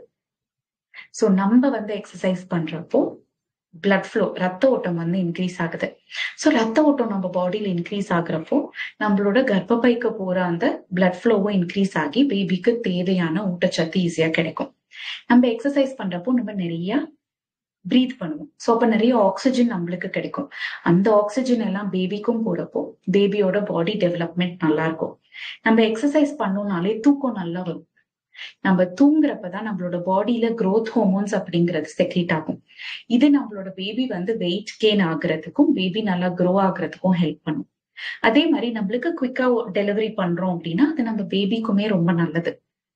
Speaker 2: சோ நம்ம வந்து எக்ஸசைஸ் பண்றப்போ பிளட் ஃப்ளோ ரத்த ஓட்டம் வந்து இன்க்ரீஸ் ஆகுது ஸோ ரத்த ஓட்டம் நம்ம பாடியில இன்க்ரீஸ் ஆகுறப்போ நம்மளோட கர்ப்பப்பைக்கு போற அந்த பிளட் ஃப்ளோவும் இன்க்ரீஸ் ஆகி பேபிக்கு தேவையான ஊட்டச்சத்து ஈஸியா கிடைக்கும் நம்ம எக்ஸசைஸ் பண்றப்போ நம்ம நிறைய பிரீத் பண்ணுவோம் ஸோ அப்ப நிறைய ஆக்சிஜன் நம்மளுக்கு கிடைக்கும் அந்த ஆக்சிஜன் எல்லாம் பேபிக்கும் போறப்போ பேபியோட பாடி டெவலப்மெண்ட் நல்லா இருக்கும் நம்ம எக்ஸசைஸ் பண்ணோம்னாலே தூக்கம் நல்லா வரும் நம்ம தூங்குறப்பதான் நம்மளோட பாடியில growth ஹோமோன்ஸ் அப்படிங்கிறது செக்ரேட் ஆகும் இது நம்மளோட பேபி வந்து வெயிட் கெயின் ஆகுறதுக்கும் பேபி நல்லா க்ரோ ஆகுறதுக்கும் ஹெல்ப் பண்ணும் அதே மாதிரி நம்மளுக்கு குவிக்கா டெலிவரி பண்றோம் அப்படின்னா அது நம்ம பேபிக்குமே ரொம்ப நல்லது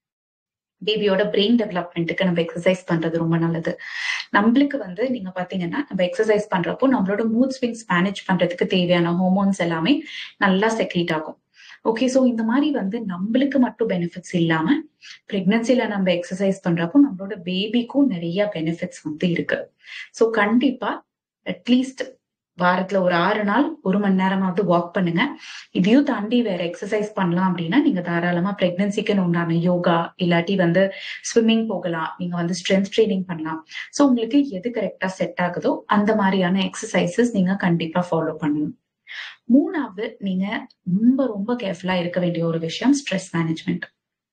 Speaker 2: பேபியோட பிரெயின் டெவலப்மெண்ட்டுக்கு நம்ம எக்ஸசைஸ் பண்றது ரொம்ப நல்லது நம்மளுக்கு வந்து நீங்க பாத்தீங்கன்னா நம்ம எக்ஸசைஸ் பண்றப்போ நம்மளோட மூட் ஸ்விங்ஸ் மேனேஜ் பண்றதுக்கு தேவையான ஹோமோன்ஸ் எல்லாமே நல்லா செக்ரீட் ஆகும் ஓகே சோ இந்த மாதிரி வந்து நம்மளுக்கு மட்டும் பெனிஃபிட்ஸ் இல்லாம பிரெக்னன்சில நம்ம எக்ஸசைஸ் பண்றப்போ நம்மளோட பேபிக்கும் நிறைய பெனிஃபிட்ஸ் வந்து இருக்கு சோ கண்டிப்பா அட்லீஸ்ட் வாரத்துல ஒரு ஆறு நாள் ஒரு மணி நேரமாவது வாக் பண்ணுங்க இதையும் தாண்டி வேற எக்ஸசைஸ் பண்ணலாம் அப்படின்னா நீங்க தாராளமா பிரெக்னன்சிக்கு உண்டான யோகா இல்லாட்டி வந்து ஸ்விம்மிங் போகலாம் நீங்க வந்து ஸ்ட்ரென்த் ட்ரைனிங் பண்ணலாம் ஸோ உங்களுக்கு எது கரெக்டா செட் ஆகுதோ அந்த மாதிரியான எக்ஸசைசஸ் நீங்க கண்டிப்பா ஃபாலோ பண்ணணும் மூணாவது நீங்க ரொம்ப ரொம்ப கேர்ஃபுல்லா இருக்க வேண்டிய ஒரு விஷயம் ஸ்ட்ரெஸ் மேனேஜ்மெண்ட்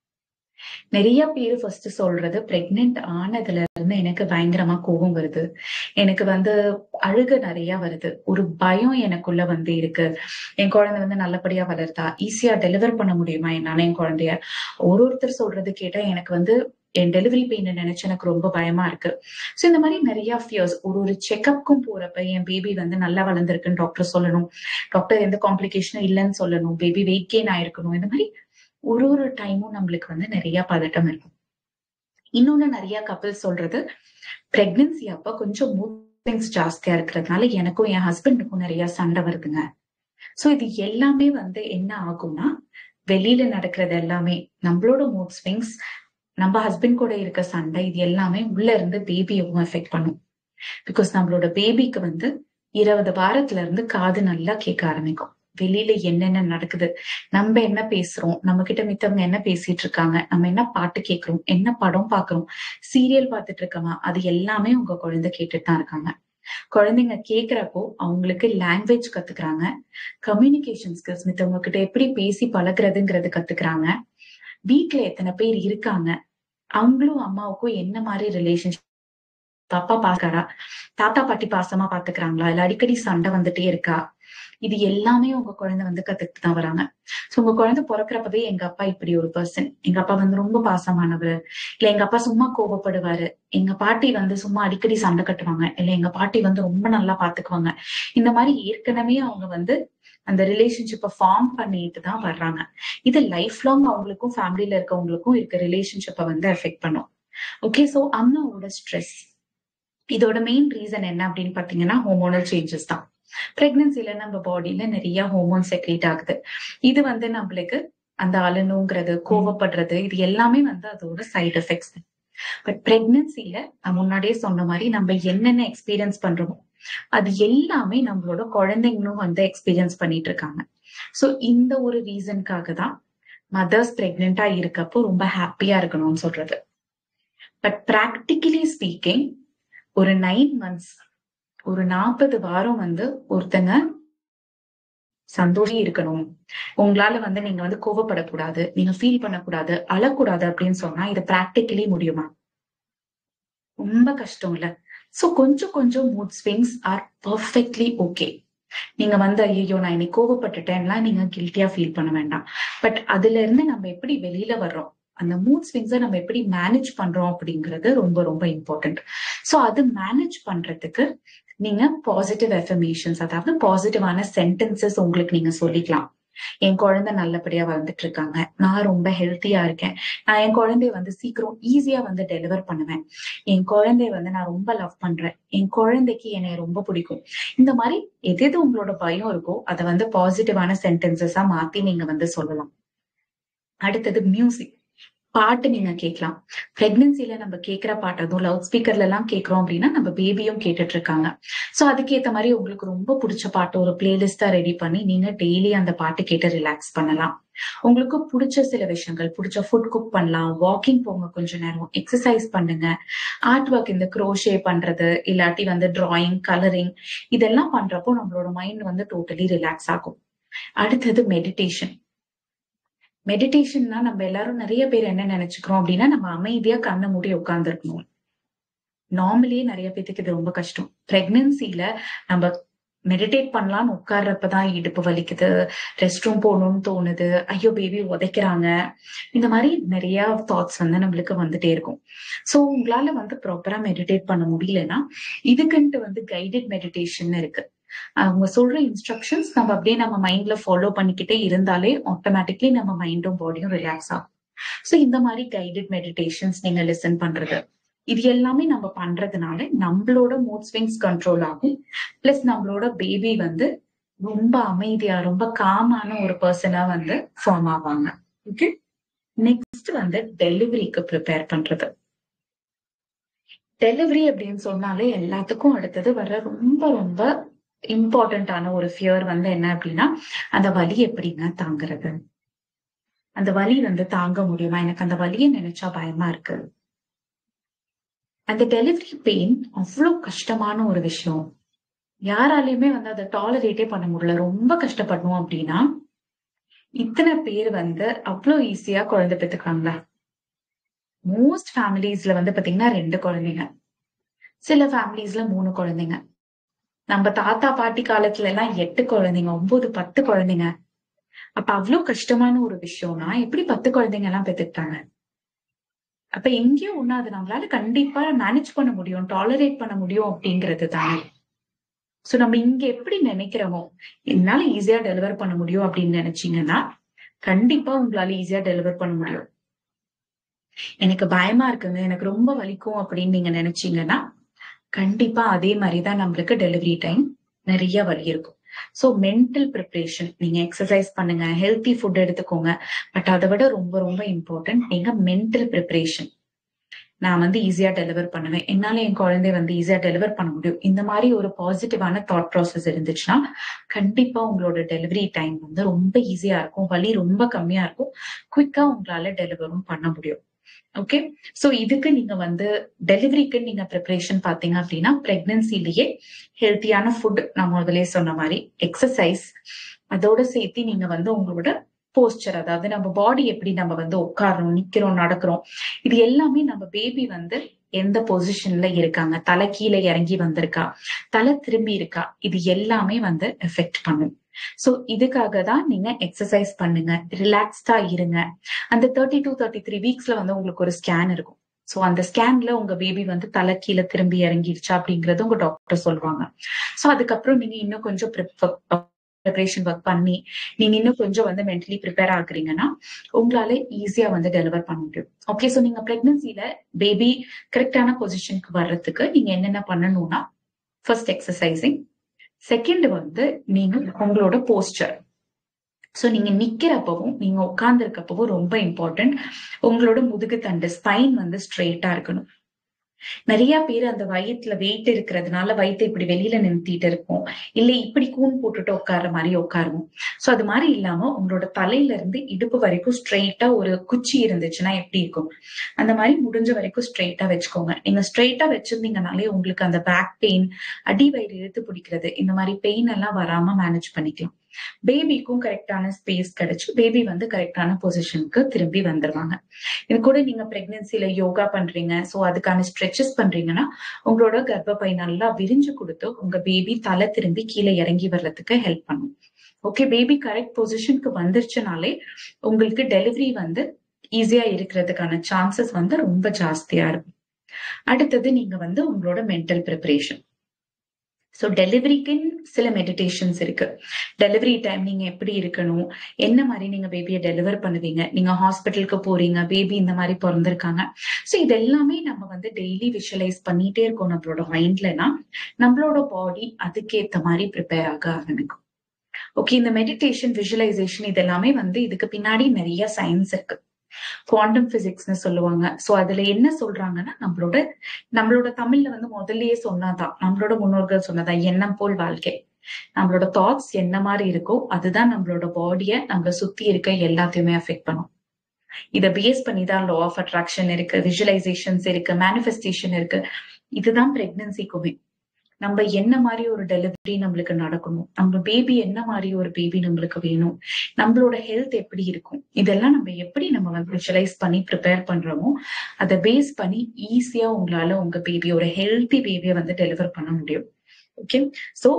Speaker 2: நிறைய பேர் ஃபர்ஸ்ட் சொல்றது பிரெக்னென்ட் ஆனதுல இருந்து எனக்கு பயங்கரமா கோபம் வருது எனக்கு வந்து அழுக நிறைய வருது ஒரு பயம் எனக்குள்ள வந்து இருக்கு என் குழந்தை வந்து நல்லபடியா வளர்த்தா ஈஸியா டெலிவர் பண்ண முடியுமா என்னால என் குழந்தைய ஒரு ஒருத்தர் சொல்றது கேட்டா எனக்கு வந்து என் டெலிவரி பெயின் நினைச்சு எனக்கு ரொம்ப பயமா இருக்கு சோ இந்த மாதிரி நிறைய ஃபியர்ஸ் ஒரு ஒரு செக்அப்க்கும் போறப்ப என் பேபி வந்து நல்லா வளர்ந்துருக்குன்னு டாக்டர் சொல்லணும் டாக்டர் எந்த காம்ப்ளிகேஷனும் இல்லைன்னு சொல்லணும் பேபி வெயிட் கெயின் ஆயிருக்கணும் இந்த மாதிரி ஒரு ஒரு டைமும் நம்மளுக்கு வந்து நிறைய பதட்டம் இருக்கும் இன்னொன்னு நிறைய கப்பல் சொல்றது பிரெக்னன்சி அப்ப கொஞ்சம் மூவிங்ஸ் ஜாஸ்தியா இருக்கிறதுனால எனக்கும் என் ஹஸ்பண்டுக்கும் நிறைய சண்டை வருதுங்க சோ இது எல்லாமே வந்து என்ன ஆகும்னா வெளியில நடக்கிறது எல்லாமே நம்மளோட மூட் ஸ்விங்ஸ் நம்ம ஹஸ்பண்ட் கூட இருக்க சண்டை இது எல்லாமே உள்ள இருந்து பேபியவும் எஃபெக்ட் பண்ணும் பிகாஸ் நம்மளோட பேபிக்கு வந்து இருபது வாரத்துல இருந்து காது நல்லா கேட்க ஆரம்பிக்கும் வெளியில என்னென்ன நடக்குது நம்ம என்ன பேசுறோம் நம்ம கிட்ட மித்தவங்க என்ன பேசிட்டு இருக்காங்க நம்ம என்ன பாட்டு கேட்கிறோம் என்ன படம் பாக்குறோம் சீரியல் பார்த்துட்டு இருக்கோமா அது எல்லாமே உங்க குழந்தை கேட்டுட்டு தான் இருக்காங்க குழந்தைங்க கேக்குறப்போ அவங்களுக்கு லாங்குவேஜ் கத்துக்கிறாங்க கம்யூனிகேஷன் ஸ்கில்ஸ் மித்தவங்க கிட்ட எப்படி பேசி பழகுறதுங்கிறது கத்துக்கிறாங்க வீட்டுல எத்தனை பேர் இருக்காங்க அவங்களும் அம்மாவுக்கும் என்ன மாதிரி ரிலேஷன்ஷிப் அப்பா பாக்காரா தாத்தா பாட்டி பாசமா பாத்துக்கிறாங்களா இல்ல அடிக்கடி சண்டை வந்துட்டே இருக்கா இது எல்லாமே உங்க குழந்தை வந்து கத்துக்கிட்டு தான் வராங்க சோ உங்க குழந்தை பிறக்கிறப்பவே எங்க அப்பா இப்படி ஒரு பர்சன் எங்க அப்பா வந்து ரொம்ப பாசமானவர் இல்ல எங்க அப்பா சும்மா கோபப்படுவாரு எங்க பாட்டி வந்து சும்மா அடிக்கடி சண்டை கட்டுவாங்க இல்ல எங்க பாட்டி வந்து ரொம்ப நல்லா பாத்துக்குவாங்க இந்த மாதிரி ஏற்கனவே அவங்க வந்து அந்த ரிலேஷன்ஷிப்பை ஃபார்ம் பண்ணிட்டு தான் வர்றாங்க இது லைஃப் லாங் அவங்களுக்கும் ஃபேமிலியில இருக்கவங்களுக்கும் இருக்க ரிலேஷன்ஷிப்பை வந்து எஃபெக்ட் பண்ணும் ஓகே சோ அம்மாவோட ஸ்ட்ரெஸ் இதோட மெயின் ரீசன் என்ன அப்படின்னு பாத்தீங்கன்னா ஹோமோனல் சேஞ்சஸ் தான் பிரெக்னன்சில நம்ம பாடியில நிறைய ஹோமோன் செக்ரேட் ஆகுது இது வந்து நம்மளுக்கு அந்த அலனுங்கிறது கோவப்படுறது இது எல்லாமே வந்து அதோட சைடு எஃபெக்ட்ஸ் பட் பிரெக்னன்சில நான் முன்னாடியே சொன்ன மாதிரி நம்ம என்னென்ன எக்ஸ்பீரியன்ஸ் பண்றோமோ அது எல்லாமே நம்மளோட குழந்தைங்களும் வந்து எக்ஸ்பீரியன்ஸ் பண்ணிட்டு இருக்காங்க சோ இந்த ஒரு ரீசனுக்காக தான் மதர்ஸ் பிரெக்னெண்டா இருக்கப்போ ரொம்ப ஹாப்பியா இருக்கணும்னு சொல்றது பட் பிராக்டிக்கலி ஸ்பீக்கிங் ஒரு நைன் மந்த்ஸ் ஒரு நாற்பது வாரம் வந்து ஒருத்தங்க சந்தோஷம் இருக்கணும் உங்களால வந்து நீங்க வந்து கோவப்படக்கூடாது நீங்க ஃபீல் பண்ணக்கூடாது அழக்கூடாது அப்படின்னு சொன்னா இது பிராக்டிக்கலி முடியுமா ரொம்ப கஷ்டம் இல்ல சோ கொஞ்சம் கொஞ்சம் mood swings are perfectly okay நீங்க வந்து ஐயோ நான் இன்னைக்கு கோவப்பட்டுட்டேன்லாம் நீங்க கில்ட்டியா ஃபீல் பண்ண வேண்டாம் பட் அதுல இருந்து நம்ம எப்படி வெளியில வர்றோம் அந்த மூட் ஸ்விங்ஸை நம்ம எப்படி மேனேஜ் பண்றோம் அப்படிங்கிறது ரொம்ப ரொம்ப இம்பார்ட்டன்ட் ஸோ அது மேனேஜ் பண்றதுக்கு நீங்க பாசிட்டிவ் எஃபர்மேஷன்ஸ் அதாவது பாசிட்டிவான சென்டென்சஸ் உங்களுக்கு நீங்க சொல்லிக்கலாம் என் குழந்தை நல்லபடியா வளர்ந்துட்டு இருக்காங்க நான் ரொம்ப ஹெல்த்தியா இருக்கேன் நான் என் குழந்தைய வந்து சீக்கிரம் ஈஸியா வந்து டெலிவர் பண்ணுவேன் என் குழந்தைய வந்து நான் ரொம்ப லவ் பண்றேன் என் குழந்தைக்கு என்னை ரொம்ப பிடிக்கும் இந்த மாதிரி எது எது உங்களோட பயம் இருக்கோ அதை வந்து பாசிட்டிவான சென்டென்சஸா மாத்தி நீங்க வந்து சொல்லலாம் அடுத்தது மியூசிக் பாட்டு நீங்க கேட்கலாம் பிரெக்னன்சில நம்ம கேட்கிற பாட்டு அதுவும் லவுட் ஸ்பீக்கர்ல எல்லாம் கேட்கிறோம் அப்படின்னா நம்ம பேபியும் கேட்டுட்டு இருக்காங்க சோ அதுக்கேத்த மாதிரி உங்களுக்கு ரொம்ப பிடிச்ச பாட்டு ஒரு பிளேலிஸ்டா ரெடி பண்ணி நீங்க டெய்லி அந்த பாட்டு கேட்டு ரிலாக்ஸ் பண்ணலாம் உங்களுக்கு பிடிச்ச சில விஷயங்கள் பிடிச்ச ஃபுட் குக் பண்ணலாம் வாக்கிங் போங்க கொஞ்ச நேரம் எக்ஸசைஸ் பண்ணுங்க ஆர்ட் ஒர்க் இந்த க்ரோஷே பண்றது இல்லாட்டி வந்து டிராயிங் கலரிங் இதெல்லாம் பண்றப்போ நம்மளோட மைண்ட் வந்து டோட்டலி ரிலாக்ஸ் ஆகும் அடுத்தது மெடிடேஷன் மெடிடேஷன்னா நம்ம எல்லாரும் நிறைய பேர் என்ன நினைச்சுக்கிறோம் அப்படின்னா நம்ம அமைதியா கண்ணை மூடி உட்கார்ந்துருக்கணும் நார்மலியே நிறைய பேத்துக்கு இது ரொம்ப கஷ்டம் பிரெக்னன்சில நம்ம மெடிடேட் பண்ணலாம்னு உட்கார்றப்பதான் இடுப்பு வலிக்குது ரெஸ்ட் ரூம் போகணும்னு தோணுது ஐயோ பேபி உதைக்கிறாங்க இந்த மாதிரி நிறைய தாட்ஸ் வந்து நம்மளுக்கு வந்துட்டே இருக்கும் சோ உங்களால வந்து ப்ராப்பரா மெடிடேட் பண்ண முடியலன்னா இதுக்குன்ட்டு வந்து கைடட் மெடிடேஷன் இருக்கு அவங்க சொல்ற இன்ஸ்ட்ரக்ஷன்ஸ் நம்ம அப்படியே நம்ம மைண்ட்ல ஃபாலோ பண்ணிக்கிட்டே இருந்தாலே ஆட்டோமேட்டிக்லி நம்ம மைண்டும் பாடியும் ரிலாக்ஸ் ஆகும் ஸோ இந்த மாதிரி கைடட் மெடிடேஷன்ஸ் நீங்க லிசன் பண்றது இது எல்லாமே நம்ம பண்றதுனால நம்மளோட மூட் ஸ்விங்ஸ் கண்ட்ரோல் ஆகும் பிளஸ் நம்மளோட பேபி வந்து ரொம்ப அமைதியா ரொம்ப காமான ஒரு பர்சனா வந்து ஃபார்ம் ஆவாங்க ஓகே நெக்ஸ்ட் வந்து டெலிவரிக்கு ப்ரிப்பேர் பண்றது டெலிவரி அப்படின்னு சொன்னாலே எல்லாத்துக்கும் அடுத்தது வர ரொம்ப ரொம்ப இம்பார்ட்டன்டான ஒரு ஃபியர் வந்து என்ன அப்படின்னா அந்த வலி எப்படிங்க தாங்குறது அந்த வலி வந்து தாங்க முடியுமா எனக்கு அந்த வலியை நினைச்சா பயமா இருக்கு அந்த டெலிவரி பெயின் அவ்வளவு கஷ்டமான ஒரு விஷயம் யாராலையுமே வந்து அதை டாலரேட்டே பண்ண முடியல ரொம்ப கஷ்டப்படணும் அப்படின்னா இத்தனை பேர் வந்து அவ்வளோ ஈஸியா குழந்தை பெற்றுக்காங்களா மோஸ்ட் ஃபேமிலிஸ்ல வந்து பாத்தீங்கன்னா ரெண்டு குழந்தைங்க சில ஃபேமிலிஸ்ல மூணு குழந்தைங்க நம்ம தாத்தா பாட்டி காலத்துல எல்லாம் எட்டு குழந்தைங்க ஒன்பது பத்து குழந்தைங்க அப்ப அவ்வளவு கஷ்டமான ஒரு விஷயம்னா எப்படி பத்து குழந்தைங்க எல்லாம் பெத்துக்கிட்டாங்க அப்ப எங்கேயோ ஒண்ணு அது நம்மளால கண்டிப்பா மேனேஜ் பண்ண முடியும் டாலரேட் பண்ண முடியும் அப்படிங்கிறது தானே சோ நம்ம இங்க எப்படி நினைக்கிறோமோ என்னால ஈஸியா டெலிவர் பண்ண முடியும் அப்படின்னு நினைச்சீங்கன்னா கண்டிப்பா உங்களால ஈஸியா டெலிவர் பண்ண முடியும் எனக்கு பயமா இருக்குங்க எனக்கு ரொம்ப வலிக்கும் அப்படின்னு நீங்க நினைச்சீங்கன்னா கண்டிப்பா அதே மாதிரிதான் நம்மளுக்கு டெலிவரி டைம் நிறைய வலி இருக்கும் சோ மென்டல் ப்ரிப்பரேஷன் நீங்க எக்ஸசைஸ் பண்ணுங்க ஹெல்த்தி ஃபுட் எடுத்துக்கோங்க பட் அதை விட ரொம்ப ரொம்ப இம்பார்ட்டன்ட் நீங்க மென்டல் ப்ரிப்பரேஷன் நான் வந்து ஈஸியா டெலிவர் பண்ணுவேன் என்னால என் குழந்தை வந்து ஈஸியா டெலிவர் பண்ண முடியும் இந்த மாதிரி ஒரு பாசிட்டிவான தாட் ப்ராசஸ் இருந்துச்சுன்னா கண்டிப்பா உங்களோட டெலிவரி டைம் வந்து ரொம்ப ஈஸியா இருக்கும் வலி ரொம்ப கம்மியா இருக்கும் குயிக்கா உங்களால டெலிவரும் பண்ண முடியும் ஓகே சோ இதுக்கு நீங்க வந்து டெலிவரிக்கு நீங்க ப்ரிப்பரேஷன் பாத்தீங்க அப்படின்னா பிரெக்னன்சிலேயே ஹெல்த்தியான ஃபுட் நான் முதலே சொன்ன மாதிரி எக்ஸசைஸ் அதோட சேர்த்து நீங்க வந்து உங்களோட போஸ்டர் அதாவது நம்ம பாடி எப்படி நம்ம வந்து உட்காரணும் நிக்கிறோம் நடக்கிறோம் இது எல்லாமே நம்ம பேபி வந்து எந்த பொசிஷன்ல இருக்காங்க தலை கீழே இறங்கி வந்திருக்கா தலை திரும்பி இருக்கா இது எல்லாமே வந்து எஃபெக்ட் பண்ணும் சோ இதுக்காக தான் நீங்க எக்ஸசைஸ் பண்ணுங்க ரிலாக்ஸ்டா இருங்க அந்த தேர்ட்டி டூ தேர்ட்டி த்ரீ வீக்ஸ்ல வந்து உங்களுக்கு ஒரு ஸ்கேன் இருக்கும் சோ அந்த ஸ்கேன்ல உங்க பேபி வந்து தலை கீழே திரும்பி இறங்கிடுச்சா அப்படிங்கறது உங்க டாக்டர் சொல்லுவாங்க சோ அதுக்கப்புறம் நீங்க இன்னும் கொஞ்சம் ப்ரிப்பரேஷன் ஒர்க் பண்ணி நீங்க இன்னும் கொஞ்சம் வந்து மென்டலி ப்ரிப்பேர் ஆகுறீங்கன்னா உங்களால ஈஸியா வந்து டெலிவர் பண்ண முடியும் ஓகே சோ நீங்க பிரெக்னன்சில பேபி கரெக்டான பொசிஷனுக்கு வர்றதுக்கு நீங்க என்னென்ன பண்ணணும்னா ஃபர்ஸ்ட் எக்ஸசைசிங் செகண்ட் வந்து நீங்க உங்களோட போஸ்டர் சோ நீங்க நிக்கிறப்பவும் நீங்க உட்கார்ந்து இருக்கப்பவும் ரொம்ப இம்பார்ட்டன்ட் உங்களோட முதுகு தண்டு ஸ்பைன் வந்து ஸ்ட்ரெயிட்டா இருக்கணும் நிறைய பேர் அந்த வயிற்றுல வெயிட் இருக்கிறதுனால வயிற்றை இப்படி வெளியில நிறுத்திட்டு இருப்போம் இல்ல இப்படி கூன் போட்டுட்டு உட்கார்ற மாதிரி உட்காருவோம் சோ அது மாதிரி இல்லாம உங்களோட தலையில இருந்து இடுப்பு வரைக்கும் ஸ்ட்ரெயிட்டா ஒரு குச்சி இருந்துச்சுன்னா எப்படி இருக்கும் அந்த மாதிரி முடிஞ்ச வரைக்கும் ஸ்ட்ரெயிட்டா வச்சுக்கோங்க நீங்க ஸ்ட்ரெயிட்டா வச்சிருந்தீங்கனாலே உங்களுக்கு அந்த பேக் பெயின் அடி வயிறு இழுத்து பிடிக்கிறது இந்த மாதிரி பெயின் எல்லாம் வராம மேனேஜ் பண்ணிக்கலாம் பேபிக்கும் கரெக்டான ஸ்பேஸ் கிடைச்சு பேபி வந்து கரெக்டான பொசிஷனுக்கு திரும்பி வந்துருவாங்க இது கூட நீங்க பிரெக்னன்சில யோகா பண்றீங்க சோ அதுக்கான ஸ்ட்ரெச்சஸ் பண்றீங்கன்னா உங்களோட கர்ப்பப்பை நல்லா விரிஞ்சு கொடுத்து உங்க பேபி தலை திரும்பி கீழே இறங்கி வர்றதுக்கு ஹெல்ப் பண்ணும் ஓகே பேபி கரெக்ட் பொசிஷனுக்கு வந்துருச்சுனாலே உங்களுக்கு டெலிவரி வந்து ஈஸியா இருக்கிறதுக்கான சான்சஸ் வந்து ரொம்ப ஜாஸ்தியா இருக்கும் அடுத்தது நீங்க வந்து உங்களோட மென்டல் ப்ரிப்பரேஷன் ஸோ டெலிவரிக்குன்னு சில மெடிடேஷன்ஸ் இருக்கு டெலிவரி டைம் நீங்க எப்படி இருக்கணும் என்ன மாதிரி நீங்க பேபியை டெலிவர் பண்ணுவீங்க நீங்க ஹாஸ்பிட்டலுக்கு போறீங்க பேபி இந்த மாதிரி பிறந்திருக்காங்க ஸோ இது எல்லாமே நம்ம வந்து டெய்லி விஷுவலைஸ் பண்ணிட்டே இருக்கோம் நம்மளோட மைண்ட்லனா நம்மளோட பாடி அதுக்கேத்த மாதிரி ப்ரிப்பேர் ஆக ஆரம்பிக்கும் ஓகே இந்த மெடிடேஷன் விஷுவலைசேஷன் இது எல்லாமே வந்து இதுக்கு பின்னாடி நிறைய சயின்ஸ் இருக்கு குவாண்டம் பிசிக்ஸ்னு சொல்லுவாங்க சோ அதுல என்ன சொல்றாங்கன்னா நம்மளோட நம்மளோட தமிழ்ல வந்து முதல்லயே சொன்னாதான் நம்மளோட முன்னோர்கள் சொன்னதா எண்ணம் போல் வாழ்க்கை நம்மளோட தாட்ஸ் என்ன மாதிரி இருக்கோ அதுதான் நம்மளோட பாடிய நம்மள சுத்தி இருக்க எல்லாத்தையுமே அஃபெக்ட் பண்ணும் இத பேஸ் பண்ணி தான் லா ஆஃப் அட்ராக்ஷன் இருக்கு விஷுவலைசேஷன்ஸ் இருக்கு மேனிஃபெஸ்டேஷன் இருக்கு இதுதான் பிரெக்னன்சிக்குமே நம்ம என்ன மாதிரி ஒரு டெலிவரி நம்மளுக்கு நடக்கணும் நம்ம பேபி என்ன மாதிரி ஒரு பேபி நம்மளுக்கு வேணும் நம்மளோட ஹெல்த் எப்படி இருக்கும் இதெல்லாம் நம்ம எப்படி நம்ம வந்து விஷுவலைஸ் பண்ணி ப்ரிப்பேர் பண்றோமோ அதை பேஸ் பண்ணி ஈஸியா உங்களால உங்க பேபி ஒரு ஹெல்த்தி பேபியை வந்து டெலிவர் பண்ண முடியும் ஓகே சோ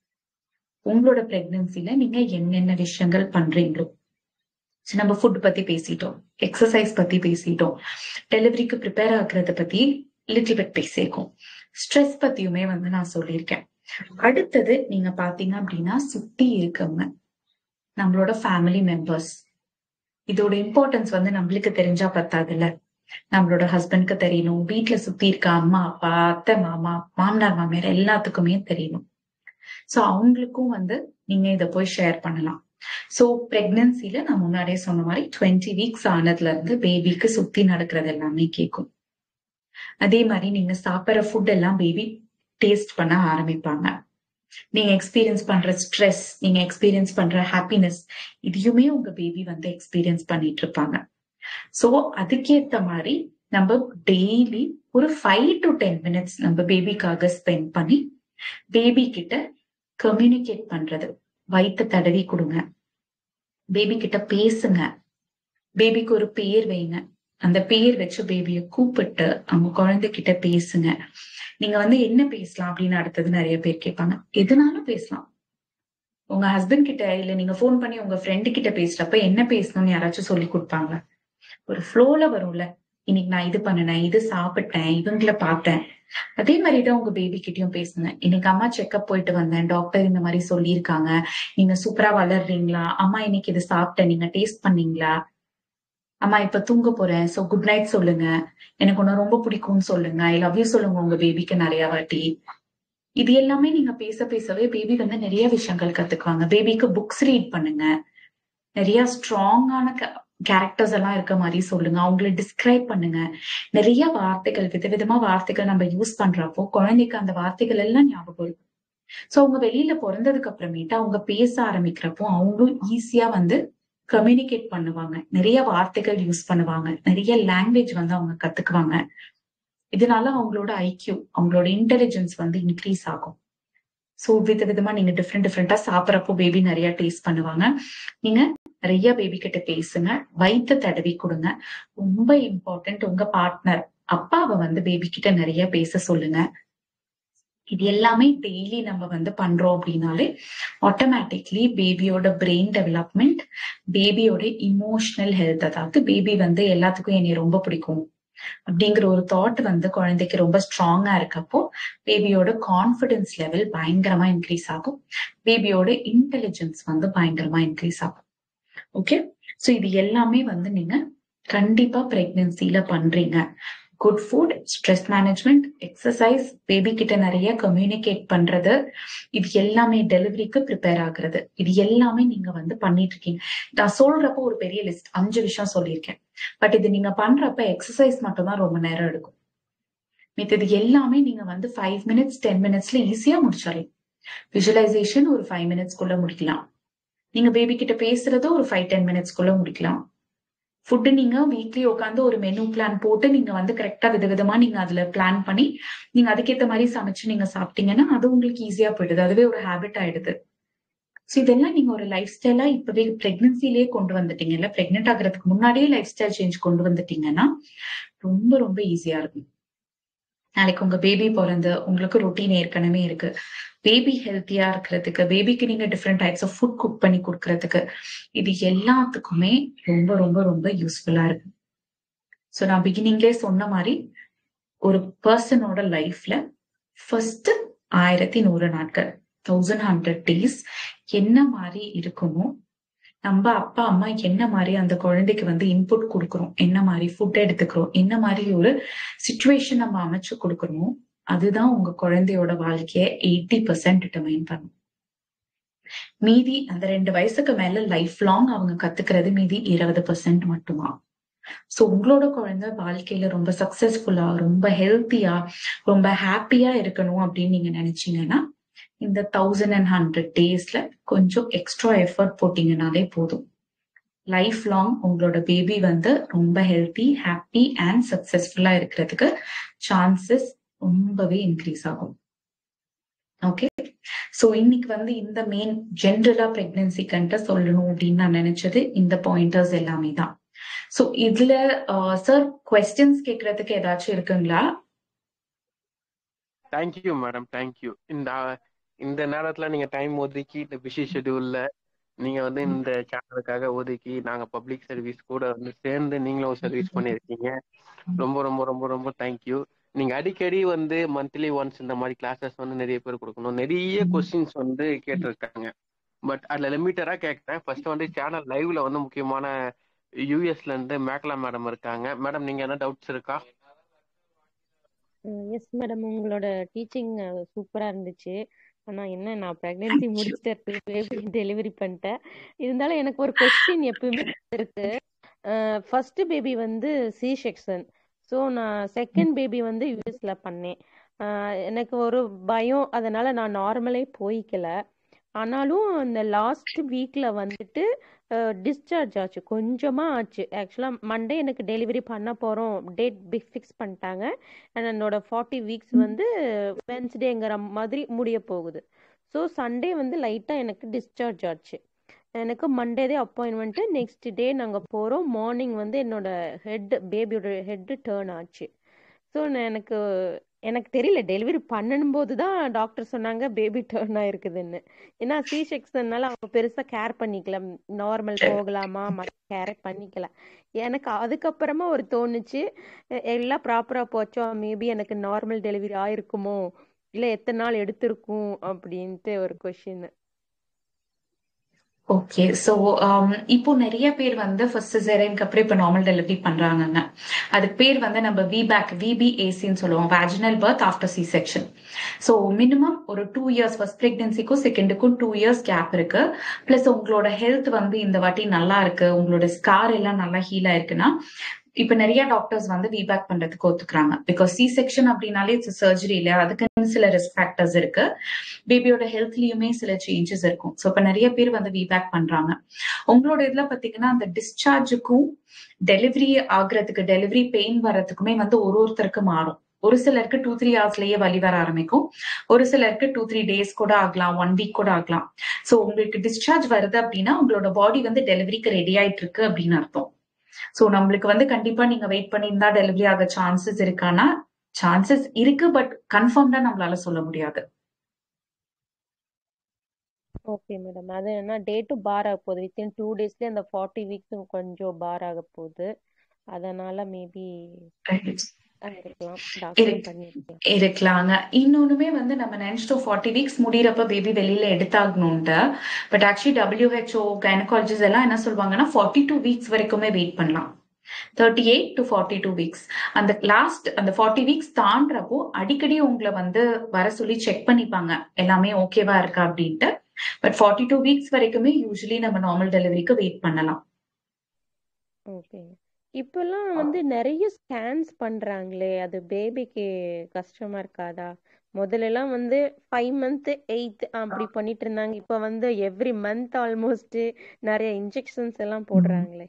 Speaker 2: உங்களோட பிரெக்னன்சில நீங்க என்னென்ன விஷயங்கள் பண்றீங்களோ நம்ம ஃபுட் பத்தி பேசிட்டோம் எக்ஸசைஸ் பத்தி பேசிட்டோம் டெலிவரிக்கு ப்ரிப்பேர் ஆகுறத பத்தி லிட்டில் பிட் பேசியிருக்கோம் ஸ்ட்ரெஸ் பத்தியுமே வந்து நான் சொல்லியிருக்கேன் அடுத்தது நீங்க பாத்தீங்க அப்படின்னா சுத்தி இருக்கவங்க நம்மளோட ஃபேமிலி மெம்பர்ஸ் இதோட இம்பார்ட்டன்ஸ் வந்து நம்மளுக்கு தெரிஞ்சா பத்தாதுல்ல நம்மளோட ஹஸ்பண்ட்க்கு தெரியணும் வீட்டுல சுத்தி இருக்க அம்மா அப்பா அத்தை மாமா மாமனார் மாமியார் எல்லாத்துக்குமே தெரியணும் சோ அவங்களுக்கும் வந்து நீங்க இதை போய் ஷேர் பண்ணலாம் சோ பிரெக்னன்சில நான் முன்னாடியே சொன்ன மாதிரி டுவெண்ட்டி வீக்ஸ் ஆனதுல இருந்து பேபிக்கு சுத்தி நடக்கிறது எல்லாமே கேட்கும் அதே மாதிரி நீங்க சாப்பிட்ற ஃபுட் எல்லாம் பேபி டேஸ்ட் பண்ண ஆரம்பிப்பாங்க நீங்க எக்ஸ்பீரியன்ஸ் பண்ற ஸ்ட்ரெஸ் நீங்க எக்ஸ்பீரியன்ஸ் பண்ற ஹாப்பினஸ் இதையுமே உங்க பேபி வந்து எக்ஸ்பீரியன்ஸ் பண்ணிட்டு இருப்பாங்க சோ அதுக்கேத்த மாதிரி நம்ம டெய்லி ஒரு ஃபைவ் டு டென் மினிட்ஸ் நம்ம பேபிக்காக ஸ்பெண்ட் பண்ணி பேபி கிட்ட கம்யூனிகேட் பண்றது வயிற்று தடவி கொடுங்க பேபி கிட்ட பேசுங்க பேபிக்கு ஒரு பேர் வைங்க அந்த பேர் வச்சு பேபிய கூப்பிட்டு அவங்க குழந்தைகிட்ட பேசுங்க நீங்க வந்து என்ன பேசலாம் அப்படின்னு அடுத்தது நிறைய பேர் கேட்பாங்க எதுனாலும் பேசலாம் உங்க ஹஸ்பண்ட் கிட்ட இல்ல நீங்க போன் பண்ணி உங்க ஃப்ரெண்டு கிட்ட பேசுறப்ப என்ன பேசணும்னு யாராச்சும் சொல்லி கொடுப்பாங்க ஒரு ஃப்ளோல வரும்ல இன்னைக்கு நான் இது பண்ணினேன் இது சாப்பிட்டேன் இவங்கள பார்த்தேன் அதே மாதிரிதான் உங்க பேபி கிட்டயும் பேசுங்க இன்னைக்கு அம்மா செக்அப் போயிட்டு வந்தேன் டாக்டர் இந்த மாதிரி சொல்லியிருக்காங்க நீங்க சூப்பரா வளர்றீங்களா அம்மா இன்னைக்கு இது சாப்பிட்டேன் நீங்க டேஸ்ட் பண்ணீங்களா அம்மா இப்ப தூங்க போறேன் சோ குட் நைட் சொல்லுங்க எனக்கு ஒண்ணு ரொம்ப பிடிக்கும்னு சொல்லுங்க ஐ லவ் யூ சொல்லுங்க உங்க பேபிக்கு நிறைய வாட்டி இது எல்லாமே நீங்க பேச பேசவே பேபி வந்து நிறைய விஷயங்கள் கத்துக்குவாங்க பேபிக்கு புக்ஸ் ரீட் பண்ணுங்க நிறைய ஸ்ட்ராங்கான கேரக்டர்ஸ் எல்லாம் இருக்க மாதிரி சொல்லுங்க அவங்கள டிஸ்கிரைப் பண்ணுங்க நிறைய வார்த்தைகள் விதவிதமா வார்த்தைகள் நம்ம யூஸ் பண்றப்போ குழந்தைக்கு அந்த வார்த்தைகள் எல்லாம் ஞாபகம் இருக்கும் சோ அவங்க வெளியில பிறந்ததுக்கு அப்புறமேட்டு அவங்க பேச ஆரம்பிக்கிறப்போ அவங்களும் ஈஸியா வந்து கம்யூனிகேட் பண்ணுவாங்க நிறைய வார்த்தைகள் யூஸ் பண்ணுவாங்க நிறைய லாங்குவேஜ் வந்து அவங்க கத்துக்குவாங்க இதனால அவங்களோட ஐக்கியூ அவங்களோட இன்டெலிஜென்ஸ் வந்து இன்க்ரீஸ் ஆகும் ஸோ வித விதமா நீங்க டிஃப்ரெண்ட் டிஃப்ரெண்டா சாப்பிட்றப்போ பேபி நிறைய டேஸ்ட் பண்ணுவாங்க நீங்க நிறைய பேபி கிட்ட பேசுங்க வயிற்று தடவி கொடுங்க ரொம்ப இம்பார்ட்டன்ட் உங்க பார்ட்னர் அப்பாவை வந்து பேபி கிட்ட நிறைய பேச சொல்லுங்க இது எல்லாமே டெய்லி நம்ம வந்து பண்றோம் அப்படின்னாலே ஆட்டோமேட்டிக்லி பேபியோட பிரெயின் டெவலப்மெண்ட் பேபியோட இமோஷனல் ஹெல்த் அதாவது பேபி வந்து எல்லாத்துக்கும் என்னை ரொம்ப பிடிக்கும் அப்படிங்கிற ஒரு தாட் வந்து குழந்தைக்கு ரொம்ப ஸ்ட்ராங்கா இருக்கப்போ பேபியோட கான்பிடன்ஸ் லெவல் பயங்கரமா இன்க்ரீஸ் ஆகும் பேபியோட இன்டெலிஜென்ஸ் வந்து பயங்கரமா இன்க்ரீஸ் ஆகும் ஓகே சோ இது எல்லாமே வந்து நீங்க கண்டிப்பா பிரெக்னன்சில பண்றீங்க good food stress management exercise baby கிட்ட நிறைய கம்யூனிகேட் பண்றது இது எல்லாமே டெலிவரிக்கு ப்ரிப்பேர் ஆகுறது இது எல்லாமே நீங்க வந்து பண்ணிட்டு இருக்கீங்க நான் சொல்றப்போ ஒரு பெரிய லிஸ்ட் அஞ்சு விஷயம் சொல்லியிருக்கேன் பட் இது நீங்க பண்றப்ப எக்ஸசைஸ் மட்டும் தான் ரொம்ப நேரம் எடுக்கும் மித்தது எல்லாமே நீங்க வந்து ஃபைவ் மினிட்ஸ் டென் மினிட்ஸ்ல ஈஸியா முடிச்சிடலாம் விஜுவலைசேஷன் ஒரு ஃபைவ் மினிட்ஸ்க்குள்ள முடிக்கலாம் நீங்க பேபி கிட்ட பேசுறதோ ஒரு ஃபைவ் டென் மினிட்ஸ்க்குள்ள முடிக்கலாம் ஃபுட்டு நீங்க வீக்லி உட்காந்து ஒரு மெனு பிளான் போட்டு நீங்க வந்து கரெக்டா விதவிதமா நீங்க அதுல பிளான் பண்ணி நீங்க அதுக்கேத்த மாதிரி சமைச்சு நீங்க சாப்பிட்டீங்கன்னா அது உங்களுக்கு ஈஸியா போயிடுது அதுவே ஒரு ஹேபிட் ஆயிடுது ஸோ இதெல்லாம் நீங்க ஒரு லைஃப் ஸ்டைலா இப்பவே பிரெக்னன்சிலேயே கொண்டு வந்துட்டீங்கல்ல பிரெக்னென்ட் ஆகுறதுக்கு முன்னாடியே லைஃப் ஸ்டைல் சேஞ்ச் கொண்டு வந்துட்டீங்கன்னா ரொம்ப ரொம்ப ஈஸியா இருக்கும் நாளைக்கு உங்க பேபி பிறந்து உங்களுக்கு ரொட்டீன் ஏற்கனவே இருக்கு பேபி ஹெல்த்தியா இருக்கிறதுக்கு பேபிக்கு நீங்க different types of food cook பண்ணி கொடுக்கறதுக்கு இது எல்லாத்துக்குமே ரொம்ப ரொம்ப ரொம்ப யூஸ்ஃபுல்லா இருக்கு ஸோ நான் பிகினிங்லேயே சொன்ன மாதிரி ஒரு பர்சனோட லைஃப்ல ஃபர்ஸ்ட் ஆயிரத்தி நூறு நாட்கள் தௌசண்ட் ஹண்ட்ரட் டேஸ் என்ன மாதிரி இருக்குமோ நம்ம அப்பா அம்மா என்ன மாதிரி அந்த குழந்தைக்கு வந்து இன்புட் கொடுக்குறோம் என்ன மாதிரி ஃபுட் எடுத்துக்கிறோம் என்ன மாதிரி ஒரு சுச்சுவேஷன் நம்ம அமைச்சு கொடுக்குறோமோ அதுதான் உங்க குழந்தையோட வாழ்க்கைய எயிட்டி பர்சன்ட் டிட்டர்மைன் பண்ணும் மீதி அந்த ரெண்டு வயசுக்கு மேல லைஃப் லாங் அவங்க கத்துக்கிறது மீதி இருபது பர்சன்ட் மட்டுமா சோ உங்களோட குழந்தை வாழ்க்கையில ரொம்ப சக்சஸ்ஃபுல்லா ரொம்ப ஹெல்த்தியா ரொம்ப ஹாப்பியா இருக்கணும் அப்படின்னு நீங்க நினைச்சீங்கன்னா இந்த தௌசண்ட் அண்ட் ஹண்ட்ரட் டேஸ்ல கொஞ்சம் எக்ஸ்ட்ரா எஃபர்ட் போட்டீங்கனாலே போதும் லைஃப் லாங் உங்களோட பேபி வந்து ரொம்ப ஹெல்த்தி ஹாப்பி அண்ட் சக்சஸ்ஃபுல்லா இருக்கிறதுக்கு சான்சஸ் ரொம்பவே இன்க்ரீஸ் ஆகும் ஓகே சோ இன்னைக்கு வந்து இந்த மெயின் ஜென்ரலா பிரெக்னன்சி கண்ட சொல்லணும் அப்படின்னு நான் நினைச்சது இந்த பாயிண்டர்ஸ் எல்லாமே தான் சோ இதுல சார் கொஸ்டின்ஸ் கேக்குறதுக்கு ஏதாச்சும் இருக்குங்களா
Speaker 1: தேங்க்யூ மேடம் தேங்க்யூ இந்த இந்த நேரத்துல நீங்க டைம் ஒதுக்கி இந்த பிஸி ஷெடியூல்ல நீங்க வந்து இந்த சேனலுக்காக ஒதுக்கி நாங்க பப்ளிக் சர்வீஸ் கூட வந்து சேர்ந்து நீங்களும் சர்வீஸ் பண்ணிருக்கீங்க ரொம்ப ரொம்ப ரொம்ப ரொம்ப தேங்க்யூ நீங்க அடிக்கடி வந்து மந்த்லி ஒன்ஸ் இந்த மாதிரி கிளாஸஸ் வந்து நிறைய பேர் கொடுக்கணும் நிறைய கொஸ்டின்ஸ் வந்து கேட்டிருக்காங்க பட் அதுல லிமிட்டடா கேட்கறேன் ஃபர்ஸ்ட் வந்து சேனல் லைவ்ல வந்து முக்கியமான யூஎஸ்ல இருந்து மேக்லா மேடம் இருக்காங்க மேடம் நீங்க என்ன டவுட்ஸ் இருக்கா
Speaker 3: எஸ் மேடம் உங்களோட டீச்சிங் சூப்பரா இருந்துச்சு ஆனா என்ன நான் பிரெக்னன்சி முடிச்சிட்டு பேபி டெலிவரி பண்ணிட்டேன் இருந்தாலும் எனக்கு ஒரு கொஸ்டின் எப்பவுமே இருக்கு ஃபர்ஸ்ட் பேபி வந்து சி செக்ஷன் ஸோ நான் செகண்ட் பேபி வந்து யூஎஸ்ல பண்ணேன் ஆஹ் எனக்கு ஒரு பயம் அதனால நான் நார்மலே போய்க்கல ஆனாலும் அந்த லாஸ்ட் வீக்ல வந்துட்டு டிஸ்சார்ஜ் ஆச்சு கொஞ்சமா ஆச்சு ஆக்சுவலா மண்டே எனக்கு டெலிவரி பண்ண போறோம் டேட் ஃபிக்ஸ் பண்ணிட்டாங்க அண்ட் என்னோட ஃபார்ட்டி வீக்ஸ் வந்து வென்ஸ்டேங்கிற மாதிரி முடிய போகுது ஸோ சண்டே வந்து லைட்டா எனக்கு டிஸ்சார்ஜ் ஆச்சு எனக்கு மண்டேதே அப்பாயின்மெண்ட்டு நெக்ஸ்ட் டே நாங்கள் போகிறோம் மார்னிங் வந்து என்னோட ஹெட் பேபியோட ஹெட்டு டேர்ன் ஆச்சு ஸோ எனக்கு எனக்கு தெரியல டெலிவரி பண்ணும்போது தான் டாக்டர் சொன்னாங்க பேபி டேர்ன் ஆயிருக்குதுன்னு ஏன்னா சி செக்ஷன்னால அவங்க பெருசாக கேர் பண்ணிக்கல நார்மல் போகலாமா மற்ற கேரே பண்ணிக்கல எனக்கு அதுக்கப்புறமா ஒரு தோணுச்சு எல்லாம் ப்ராப்பராக போச்சோ மேபி எனக்கு நார்மல் டெலிவரி ஆயிருக்குமோ இல்லை எத்தனை நாள் எடுத்திருக்கும் அப்படின்ட்டு ஒரு கொஷின்
Speaker 2: ஓகே சோ இப்போ நிறைய பேர் வந்து ஃபர்ஸ்ட் சிசேரியனுக்கு அப்புறம் இப்போ நார்மல் டெலிவரி பண்றாங்கங்க அதுக்கு பேர் வந்து நம்ம விபேக் விபிஏசின்னு சொல்லுவோம் vaginal birth after C section so minimum ஒரு டூ இயர்ஸ் ஃபர்ஸ்ட் பிரெக்னன்சிக்கும் செகண்டுக்கும் டூ இயர்ஸ் கேப் இருக்கு பிளஸ் உங்களோட ஹெல்த் வந்து இந்த வாட்டி நல்லா இருக்கு உங்களோட ஸ்கார் எல்லாம் நல்லா ஹீல் ஆயிருக்குன்னா இப்ப நிறைய டாக்டர்ஸ் வந்து விபேக் பண்றதுக்கு ஒத்துக்குறாங்க பிகாஸ் சி செக்ஷன் அப்படின்னாலே இட்ஸ் சர்ஜரி இல்லையா அதுக்குன்னு சில ரிஸ்க் ஃபேக்டர்ஸ் இருக்கு பேபியோட ஹெல்த்லயுமே சில சேஞ்சஸ் இருக்கும் ஸோ இப்ப நிறைய பேர் வந்து விபேக் பண்றாங்க உங்களோட இதுல பாத்தீங்கன்னா அந்த டிஸ்சார்ஜுக்கும் டெலிவரி ஆகுறதுக்கு டெலிவரி பெயின் வர்றதுக்குமே வந்து ஒரு ஒருத்தருக்கு மாறும் ஒரு சிலருக்கு டூ த்ரீ ஹவர்ஸ்லயே வலி வர ஆரம்பிக்கும் ஒரு சிலருக்கு டூ த்ரீ டேஸ் கூட ஆகலாம் ஒன் வீக் கூட ஆகலாம் ஸோ உங்களுக்கு டிஸ்சார்ஜ் வருது அப்படின்னா உங்களோட பாடி வந்து டெலிவரிக்கு ரெடி ஆயிட்டு இருக்கு அப்படின்னு அர்த்தம் சோ நம்மளுக்கு வந்து கண்டிப்பா நீங்க வெயிட் பண்ணியிருந்தா டெலிவரி ஆக சான்சஸ் இருக்கானா சான்சஸ் இருக்கு பட் கன்ஃபார்ம்டா நம்மளால சொல்ல முடியாது
Speaker 3: ஓகே மேடம் அது என்ன டேட்டும் பார் ஆக போகுது வித்தின் டூ டேஸ்லேயே அந்த ஃபார்ட்டி வீக்ஸும் கொஞ்சம் பார் ஆக போகுது அதனால மேபி இருக்கலாம் டாக்டரும் பண்ணிருக்கலாம்
Speaker 2: இருக்கலாங்க இன்னொன்னுமே வந்து நம்ம நினைச்சிட்டோம் ஃபார்ட்டி வீக்ஸ் முடியறப்ப பேபி வெளியில எடுத்தாகணும்ட்டு பட் ஆக்சுவலி டபிள்யூஹெச்ஓ கைனகாலஜிஸ் எல்லாம் என்ன சொல்லுவாங்கன்னா ஃபார்ட்டி டூ வீக்ஸ் வரைக்குமே வெயிட் பண்ணலாம் thirty eight to forty two weeks அந்த லாஸ்ட் அந்த ஃபார்ட்டி வீக்ஸ் தாண்டறப்போ அடிக்கடி உங்களை வந்து வர சொல்லி செக் பண்ணிப்பாங்க எல்லாமே ஓகேவா இருக்கா அப்படின்ட்டு பட் ஃபார்ட்டி டூ வீக்ஸ் வரைக்குமே யூஸ்வலி நம்ம நார்மல் டெலிவரிக்கு வெயிட் பண்ணலாம்
Speaker 3: ஓகே இப்பெல்லாம் வந்து நிறைய ஸ்கேன்ஸ் பண்றாங்களே அது பேபிக்கு கஷ்டமா இருக்காதா முதல்ல எல்லாம் வந்து ஃபைவ் மந்த் எயித் அப்படி பண்ணிட்டு இருந்தாங்க இப்ப வந்து எவ்ரி மந்த் ஆல்மோஸ்ட் நிறைய இன்ஜெக்ஷன்ஸ் எல்லாம் போடுறாங்களே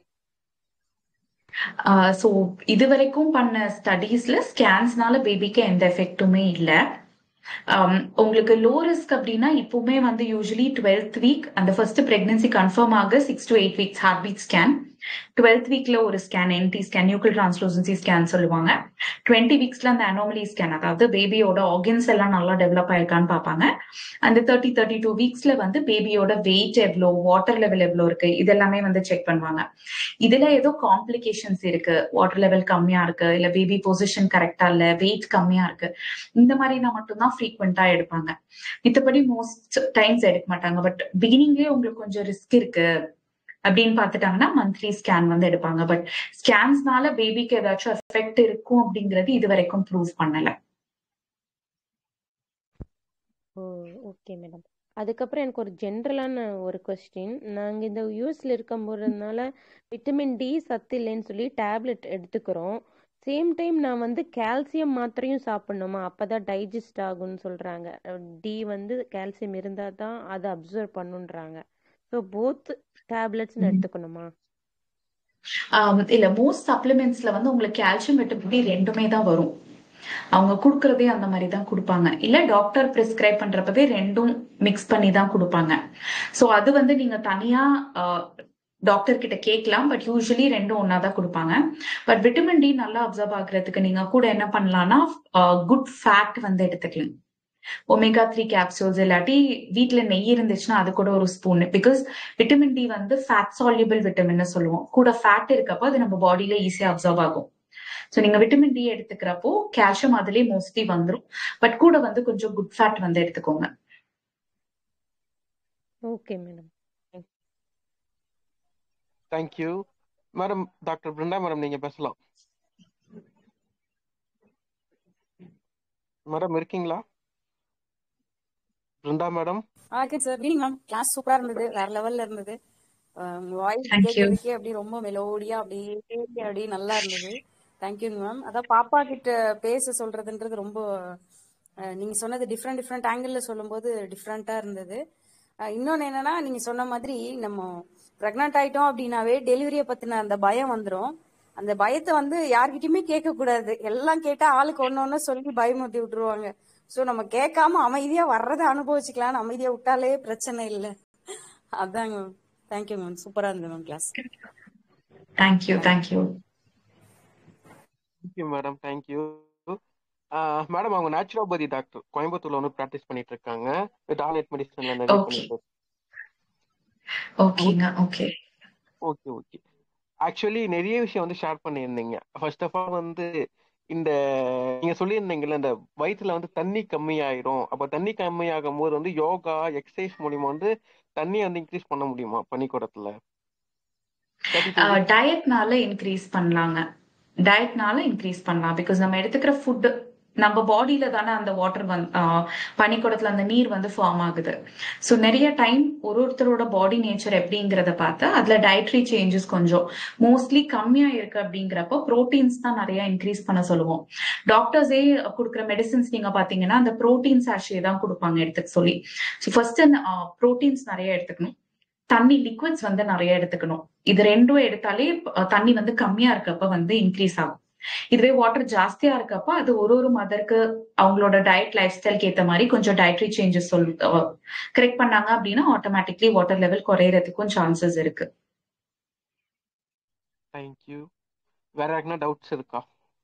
Speaker 2: ஸோ இது வரைக்கும் பண்ண ஸ்டடீஸ்ல ஸ்கேன்ஸ்னால பேபிக்கு எந்த எஃபெக்ட்டுமே இல்லை உங்களுக்கு லோ ரிஸ்க் அப்படின்னா இப்பவுமே வந்து யூஸ்வலி டுவெல்த் வீக் அந்த ஃபர்ஸ்ட் பிரெக்னன்சி கன்ஃபார்ம் ஆக six to eight weeks heart beat scan twelfth வீக்ல ஒரு scan NT scan nuchal translucency scan சொல்லுவாங்க டுவெண்ட்டி வீக்ஸ்ல அந்த அனோமலி ஸ்கேன் அதாவது பேபியோட ஆர்கன்ஸ் எல்லாம் நல்லா டெவலப் ஆயிருக்கான்னு பார்ப்பாங்க அந்த தேர்ட்டி தேர்ட்டி டூ வீக்ஸ்ல வந்து பேபியோட வெயிட் எவ்வளோ வாட்டர் லெவல் எவ்வளோ இருக்கு இதெல்லாமே வந்து செக் பண்ணுவாங்க இதுல ஏதோ காம்ப்ளிகேஷன்ஸ் இருக்கு வாட்டர் லெவல் கம்மியா இருக்கு இல்ல பேபி பொசிஷன் கரெக்டா இல்ல வெயிட் கம்மியா இருக்கு இந்த மாதிரினா மட்டும்தான் ஃப்ரீக்வெண்டா எடுப்பாங்க மித்தபடி மோஸ்ட் டைம்ஸ் எடுக்க மாட்டாங்க பட் பிகினிங்லயே உங்களுக்கு கொஞ்சம் ரிஸ்க் இருக்கு அப்படின்னு பார்த்துட்டாங்கன்னா மந்த்லி ஸ்கேன் வந்து எடுப்பாங்க பட் ஸ்கேன்ஸ்னால பேபிக்கு ஏதாச்சும் எஃபெக்ட் இருக்கும் அப்படிங்கிறது இது வரைக்கும் ப்ரூவ் பண்ணல
Speaker 3: ஓ ஓகே மேடம் அதுக்கப்புறம் எனக்கு ஒரு ஜென்ரலான ஒரு கொஸ்டின் நாங்கள் இந்த யூஎஸ்ல இருக்கும் போறதுனால விட்டமின் டி சத்து இல்லைன்னு சொல்லி டேப்லெட் எடுத்துக்கிறோம் சேம் டைம் நான் வந்து கால்சியம் மாத்திரையும் சாப்பிடணுமா அப்பதான் டைஜஸ்ட் ஆகும்னு சொல்றாங்க டி வந்து கால்சியம் இருந்தால் தான் அதை அப்சர்வ் பண்ணுன்றாங்க ஸோ போத் டேப்லெட்ஸ் எடுத்துக்கணுமா
Speaker 2: இல்ல மோஸ்ட் சப்ளிமெண்ட்ஸ்ல வந்து உங்களுக்கு கால்சியம் விட்டமின் டி ரெண்டுமே தான் வரும் அவங்க கொடுக்கறதே அந்த மாதிரி தான் கொடுப்பாங்க இல்ல டாக்டர் பிரிஸ்கிரைப் பண்றப்பவே ரெண்டும் மிக்ஸ் பண்ணி தான் கொடுப்பாங்க சோ அது வந்து நீங்க தனியா டாக்டர் கிட்ட கேட்கலாம் பட் யூஸ்வலி ரெண்டும் ஒன்னா தான் கொடுப்பாங்க பட் விட்டமின் டி நல்லா அப்சர்வ் ஆகுறதுக்கு நீங்க கூட என்ன பண்ணலாம்னா குட் ஃபேட் வந்து எடுத்துக்கலாம் ஒமேகா த்ரீ கேப்சூல்ஸ் இல்லாட்டி வீட்டுல நெய் இருந்துச்சுன்னா அது கூட ஒரு ஸ்பூன் பிகாஸ் விட்டமின் டி வந்து ஃபேட் சால்யூபிள் விட்டமின் சொல்லுவோம் கூட ஃபேட் இருக்கப்போ அது நம்ம பாடியில ஈஸியா அப்சர்வ் ஆகும் ஸோ நீங்க விட்டமின் டி எடுத்துக்கிறப்போ கால்சியம் அதுலயே மோஸ்ட்லி வந்துரும் பட் கூட வந்து கொஞ்சம் குட் ஃபேட் வந்து எடுத்துக்கோங்க
Speaker 3: okay madam
Speaker 1: thank you madam doctor Brinda madam நீங்க பேசலாம் மேடம் இருக்கீங்களா பிருந்தா மேடம்
Speaker 4: ஆ okay sir evening ma'am class சூப்பரா இருந்தது வேற லெவல்ல இருந்தது வாய்ஸ்
Speaker 2: தேங்க்யூ
Speaker 4: கேட்கறதுக்கே அப்படி ரொம்ப மெலோடியா அப்படியே அப்படி நல்லா இருந்தது தேங்க்யூங்க மேம் அதான் பாப்பா கிட்ட பேச சொல்றதுன்றது ரொம்ப அஹ், நீங்க சொன்னது டிஃப்ரெண்ட் டிஃப்ரெண்ட் ஆங்கிள் சொல்லும்போது டிஃப்ரெண்டா இருந்தது அஹ், இன்னொன்னு என்னன்னா நீங்க சொன்ன மாதிரி நம்ம பிரெக்னென்ட் ஆயிட்டோம் அப்படின்னாவே டெலிவரியை பத்தின அந்த பயம் வந்துரும் அந்த பயத்தை வந்து யார்கிட்டயுமே கேட்க கூடாது எல்லாம் கேட்டா ஆளுக்கு ஒண்ணு ஒண்ணு சொல்லி பயமுறுத்தி விட்டுருவாங்க சோ நம்ம கேட்காம அமைதியா வர்றதை அனுபவிச்சுக்கலாம்னு அமைதியா விட்டாலே பிரச்சனை இல்லை அதாங்க மேம் தேங்க்யூ மேம் சூப்பரா இருந்தது ma'am class
Speaker 2: thank you thank you
Speaker 1: thank you madam thank you madam அவங்க நேச்சுரோபதி டாக்டர் கோயம்புத்தூர்ல வந்து ப்ராக்டிஸ் பண்ணிட்டு இருக்காங்க வித் ஆல்நெட் மெடிசன்ல நிறைய
Speaker 2: ஓகே
Speaker 1: பண்ணிட்டு
Speaker 2: ஓகேங்க ஓகே
Speaker 1: ஓகே ஓகே ஆக்சுவலி நிறைய விஷயம் வந்து ஷேர் பண்ணியிருந்தீங்க ஃபர்ஸ்ட் ஆஃப் ஆல் வந்து இந்த நீங்க சொல்லியிருந்தீங்கல்ல இந்த வயிற்றுல வந்து தண்ணி கம்மியாயிரும் அப்ப தண்ணி கம்மியாகும் போது வந்து யோகா எக்ஸசைஸ் மூலியமா வந்து தண்ணி வந்து இன்க்ரீஸ் பண்ண முடியுமா பனிக்கூடத்துல தேர்ட்டி டூ டேஸ்
Speaker 2: டயட்னால இன்க்ரீஸ் பண்ணலாங்க டயட்னால இன்க்ரீஸ் பண்ணலாம் பிகாஸ் நம்ம எடுத்துக்கிற ஃபுட் நம்ம பாடியில தானே அந்த வாட்டர் வந்து பனிக்கூடத்துல அந்த நீர் வந்து ஃபார்ம் ஆகுது ஸோ நிறைய டைம் ஒரு ஒருத்தரோட பாடி நேச்சர் எப்படிங்கிறத பார்த்து அதுல டயட்ரி சேஞ்சஸ் கொஞ்சம் மோஸ்ட்லி கம்மியா இருக்கு அப்படிங்கிறப்போ ப்ரோட்டீன்ஸ் தான் நிறைய இன்க்ரீஸ் பண்ண சொல்லுவோம் டாக்டர்ஸே கொடுக்குற மெடிசின்ஸ் நீங்க பாத்தீங்கன்னா அந்த ப்ரோட்டீன் சாஷே தான் கொடுப்பாங்க எடுத்துக்க சொல்லி ஸோ ஃபர்ஸ்ட் ப்ரோட்டீன்ஸ் நிறைய எடுத்துக்கணும் தண்ணி லிக்விட்ஸ் வந்து நிறைய எடுத்துக்கணும் இது ரெண்டும் எடுத்தாலே அஹ், தண்ணி வந்து கம்மியா இருக்கப்ப வந்து இன்க்ரீஸ் ஆகும் இதுவே வாட்டர் ஜாஸ்தியா இருக்கப்ப அது ஒரு ஒரு மதருக்கு அவங்களோட டயட் லைஃப் ஸ்டைல்க்கு ஏத்த மாதிரி கொஞ்சம் டயட்ரி சேஞ்சஸ் சொல் கரெக்ட் பண்ணாங்க அப்படின்னா ஆட்டோமேட்டிக்லி வாட்டர் லெவல் குறையறதுக்கும் சான்சஸ் இருக்கு
Speaker 1: தேங்க்யூ வேற யாருக்குன்னா டவுட்ஸ் இருக்கா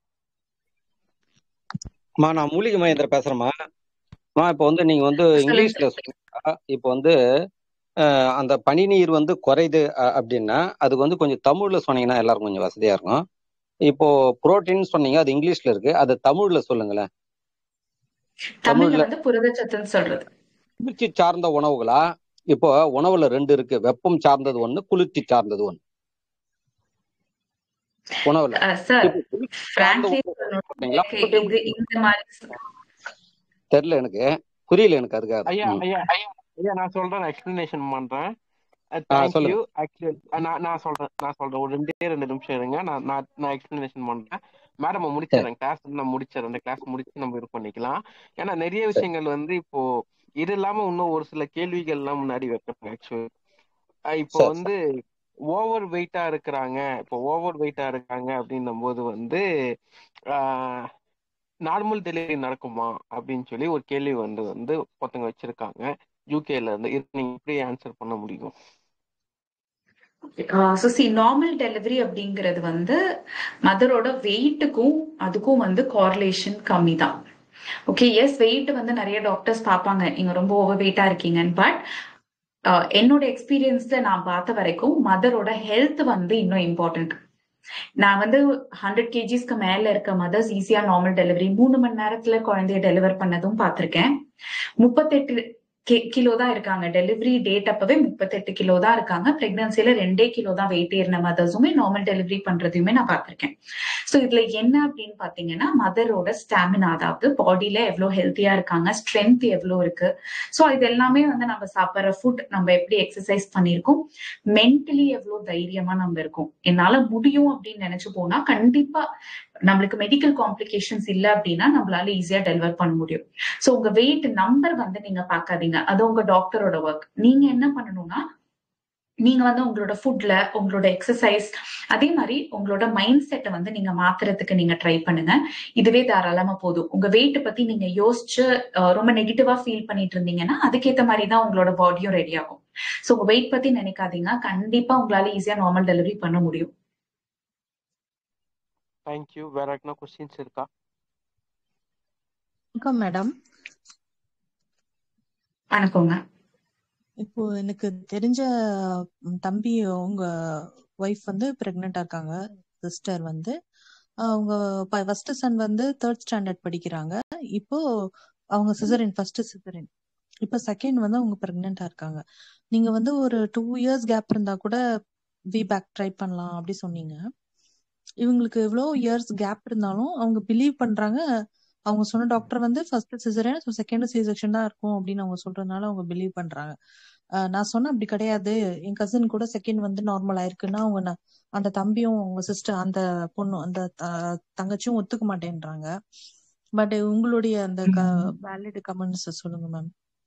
Speaker 5: அம்மா நான் மூலிகை மகேந்திர பேசுறேம்மா அம்மா இப்போ வந்து நீங்க வந்து
Speaker 2: சொல்லுங்க
Speaker 5: இங்கிலீஷ்ல சொன்னீங்க இப்போ வந்து அஹ், அந்த பனி நீர் வந்து குறையுது அ- அப்படின்னா அதுக்கு வந்து கொஞ்சம் தமிழ்ல சொன்னீங்கன்னா எல்லாருக்கும் கொஞ்சம் வசதியா இருக்கும் இப்போ புரோட்டீன் சொன்னீங்க அது இங்கிலீஷ்ல இருக்கு அது தமிழ்ல சொல்லுங்களேன்
Speaker 2: தமிழ்ல
Speaker 5: தமிழ்ல
Speaker 2: வந்து புரதச்சத்துன்னு சொல்றது
Speaker 5: குளிர்ச்சி சார்ந்த உணவுகளா இப்போ உணவுல ரெண்டு இருக்கு வெப்பம் சார்ந்தது ஒண்ணு குளிர்ச்சி சார்ந்தது ஒண்ணு உணவுல
Speaker 2: சார்
Speaker 5: இப்போ குளிர்ச்சி சார்ந்த
Speaker 2: பிராங்க்லி
Speaker 5: உணவு
Speaker 2: சொல்லணும்
Speaker 5: சொன்னீங்களா
Speaker 2: எனக்கு
Speaker 5: உங்களுக்கு
Speaker 2: இது இந்த மாதிரி
Speaker 5: தெரியல எனக்கு புரியல எனக்கு அதுக்காக
Speaker 1: ஐயா
Speaker 5: ம்
Speaker 1: ஐயா ஐயா நான் சொல்றேன் எக்ஸ்பிளனேஷன் பண்றேன்
Speaker 5: ஆ
Speaker 1: தேங்க்யூ
Speaker 5: சொல்லுங்க
Speaker 1: ஆக்சுவலி நான் நான் சொல்றேன் நான் சொல்றேன் ஒரு ரெண்டே ரெண்டு நிமிஷம் இருங்க நான் நான் நான் எக்ஸ்பிளனேஷன் பண்றேன் மேடம்
Speaker 5: சரி
Speaker 1: முடிச்சிடறேன் கிளாஸ் நான் முடிச்சிடறேன் அந்த கிளாஸ் முடிச்சு நம்ம இது பண்ணிக்கலாம் ஏன்னா நிறைய
Speaker 5: சரி
Speaker 1: விஷயங்கள் வந்து இப்போ இது இல்லாம இன்னும் ஒரு சில கேள்விகள் எல்லாம் முன்னாடி வைக்கணும் ஆக்சுவலி இப்போ
Speaker 5: சரி
Speaker 1: வந்து ஓவர் வெயிட்டா இருக்கிறாங்க இப்போ ஓவர் வெயிட்டா இருக்காங்க அப்படின்னும் போது வந்து நார்மல் டெலிவரி நடக்குமா அப்படின்னு சொல்லி ஒரு கேள்வி வந்து வந்து ஒருத்தங்க வச்சிருக்காங்க யூகேல இருந்து இது நீங்க எப்படி ஆன்சர் பண்ண முடியும்
Speaker 2: ஸோ சி நார்மல் டெலிவரி அப்படிங்கிறது வந்து மதரோட வெயிட்டுக்கும் அதுக்கும் வந்து கார்லேஷன் கம்மி தான் ஓகே எஸ் வெயிட் வந்து நிறைய டாக்டர்ஸ் பார்ப்பாங்க நீங்க ரொம்ப ஓவர் வெயிட்டா இருக்கீங்கன்னு பட் என்னோட எக்ஸ்பீரியன்ஸ்ல நான் பார்த்த வரைக்கும் மதரோட ஹெல்த் வந்து இன்னும் இம்பார்ட்டன்ட் நான் வந்து ஹண்ட்ரட் கேஜிஸ்க்கு மேல இருக்க மதர்ஸ் ஈஸியா நார்மல் டெலிவரி மூணு மணி நேரத்துல குழந்தைய டெலிவர் பண்ணதும் பார்த்திருக்கேன் முப்பத்தெட்டு கிலோ தான் இருக்காங்க டெலிவரி டேட் அப்பவே முப்பத்தெட்டு கிலோ தான் இருக்காங்க பிரெக்னன்சில ரெண்டே கிலோ தான் வெயிட் ஏறின மதர்ஸுமே நார்மல் டெலிவரி பண்றதையுமே நான் பார்த்திருக்கேன் ஸோ இதுல என்ன அப்படின்னு பாத்தீங்கன்னா மதரோட ஸ்டாமினா அதாவது பாடியில எவ்வளவு ஹெல்த்தியா இருக்காங்க ஸ்ட்ரென்த் எவ்வளவு இருக்கு ஸோ இது எல்லாமே வந்து நம்ம சாப்பிட்ற ஃபுட் நம்ம எப்படி எக்ஸசைஸ் பண்ணியிருக்கோம் மென்டலி எவ்வளவு தைரியமா நம்ம இருக்கோம் என்னால முடியும் அப்படின்னு நினைச்சு போனா கண்டிப்பா நம்மளுக்கு மெடிக்கல் காம்ப்ளிகேஷன்ஸ் இல்ல அப்படின்னா நம்மளால ஈஸியா டெலிவர் பண்ண முடியும் ஸோ உங்க வெயிட் நம்பர் வந்து நீங்க பார்க்காதீங்க அது உங்க டாக்டரோட ஒர்க் நீங்க என்ன பண்ணணும்னா நீங்க வந்து உங்களோட ஃபுட்ல உங்களோட எக்ஸசைஸ் அதே மாதிரி உங்களோட மைண்ட் செட்டை வந்து நீங்க மாத்துறதுக்கு நீங்க ட்ரை பண்ணுங்க இதுவே தாராளமா போதும் உங்க வெயிட் பத்தி நீங்க யோசிச்சு அஹ், ரொம்ப நெகட்டிவா ஃபீல் பண்ணிட்டு இருந்தீங்கன்னா அதுக்கேத்த மாதிரி தான் உங்களோட பாடியும் ரெடி ஆகும் ஸோ உங்க வெயிட் பத்தி நினைக்காதீங்க கண்டிப்பா உங்களால ஈஸியா நார்மல் டெலிவரி பண்ண முடியும்
Speaker 1: தேங்க்யூ வேற என்ன கொஸ்டின்ஸ் இருக்கா
Speaker 6: வணக்கம் மேடம்
Speaker 2: வணக்கங்க
Speaker 6: இப்போ எனக்கு தெரிஞ்ச ம், தம்பி உங்க ஒய்ஃப் வந்து பிரெக்னெண்டா இருக்காங்க சிஸ்டர் வந்து அவங்க ஃபர்ஸ்ட் சன் வந்து தேர்ட் ஸ்டாண்டர்ட் படிக்கிறாங்க இப்போ அவங்க சிசரின் ஃபர்ஸ்ட் சிசரின் இப்போ செகண்ட் வந்து அவங்க பிரெக்னெண்டா இருக்காங்க நீங்க வந்து ஒரு டூ இயர்ஸ் கேப் இருந்தா கூட வி பேக் ட்ரை பண்ணலாம் அப்படி சொன்னீங்க இவங்களுக்கு எவ்வளோ இயர்ஸ் கேப் இருந்தாலும் அவங்க பிலீவ் பண்றாங்க அவங்க சொன்ன டாக்டர் வந்து first caesarean second C section தான் இருக்கும் அப்படின்னு அவங்க சொல்றதுனால அவங்க பிலீவ் பண்றாங்க அஹ் நான் சொன்னேன் அப்படி கிடையாது என் கசின் கூட செகண்ட் வந்து நார்மல் ஆயிருக்குன்னா அவங்க ந- அந்த தம்பியும் அவங்க சிஸ்டர் அந்த பொண்ணும் அந்த த- தங்கச்சியும் ஒத்துக்க மாட்டேன்றாங்க பட் உங்களுடைய அந்த வேலிட் கமெண்ட்ஸ் சொல்லுங்க மேம்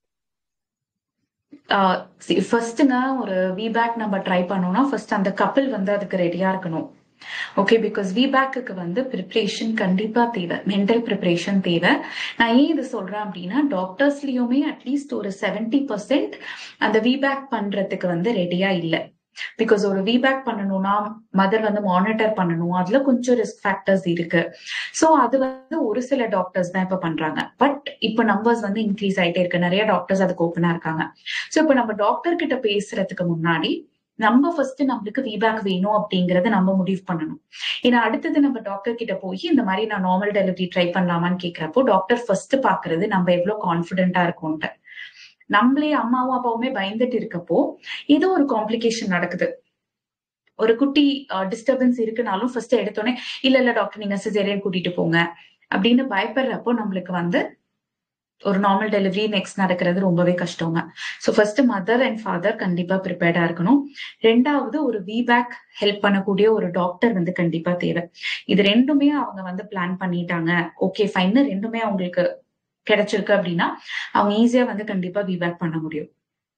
Speaker 2: ஃபர்ஸ்ட்டுங்க ஒரு விபேக் நம்ம ட்ரை பண்ணோம்னா ஃபர்ஸ்ட் அந்த கப்பல் வந்து அதுக்கு ரெடியா இருக்கணும் ஓகே பிகாஸ் விபேக்கு வந்து ப்ரிப்ரேஷன் கண்டிப்பா தேவை மென்டல் ப்ரிப்ரேஷன் தேவை நான் ஏன் இது சொல்றேன் அப்படின்னா டாக்டர்ஸ்லயுமே அட்லீஸ்ட் ஒரு செவன்டி பர்சன்ட் அந்த விபேக் பண்றதுக்கு வந்து ரெடியா இல்லை பிகாஸ் ஒரு விபேக் பண்ணணும்னா மதர் வந்து மானிட்டர் பண்ணணும் அதுல கொஞ்சம் ரிஸ்க் ஃபேக்டர்ஸ் இருக்கு சோ அது வந்து ஒரு சில டாக்டர்ஸ் தான் இப்ப பண்றாங்க பட் இப்ப நம்பர்ஸ் வந்து இன்க்ரீஸ் ஆயிட்டே இருக்கு நிறைய டாக்டர்ஸ் அதுக்கு ஓப்பனா இருக்காங்க சோ இப்ப நம்ம டாக்டர் கிட்ட பேசுறதுக்கு முன்னாடி நம்ம ஃபர்ஸ்ட் நம்மளுக்கு ஃபீட்பேக் வேணும் அப்படிங்கறத நம்ம முடிவு பண்ணணும் ஏன்னா அடுத்தது நம்ம டாக்டர் கிட்ட போய் இந்த மாதிரி நான் நார்மல் டெலிவரி ட்ரை பண்ணலாமான்னு கேக்குறப்போ டாக்டர் ஃபர்ஸ்ட் பாக்குறது நம்ம எவ்வளவு கான்பிடென்டா இருக்கோம்ட்டு நம்மளே அம்மாவும் அப்பாவுமே பயந்துட்டு இருக்கப்போ ஏதோ ஒரு காம்ப்ளிகேஷன் நடக்குது ஒரு குட்டி டிஸ்டர்பன்ஸ் இருக்குனாலும் ஃபர்ஸ்ட் எடுத்தோடனே இல்ல இல்ல டாக்டர் நீங்க சிசேரியன் கூட்டிட்டு போங்க அப்படின்னு பயப்படுறப்போ நம்மளுக்கு வந்து ஒரு நார்மல் டெலிவரி நெக்ஸ்ட் நடக்கிறது ரொம்பவே கஷ்டங்க so first mother and father கண்டிப்பா ப்ரிப்பேர்டா இருக்கணும் ரெண்டாவது ஒரு விபேக் ஹெல்ப் பண்ணக்கூடிய ஒரு டாக்டர் வந்து கண்டிப்பா தேவை இது ரெண்டுமே அவங்க வந்து பிளான் பண்ணிட்டாங்க ஓகே ஃபைன் ரெண்டுமே அவங்களுக்கு கிடைச்சிருக்கு அப்படின்னா அவங்க ஈஸியா வந்து கண்டிப்பா விபேக் பண்ண முடியும்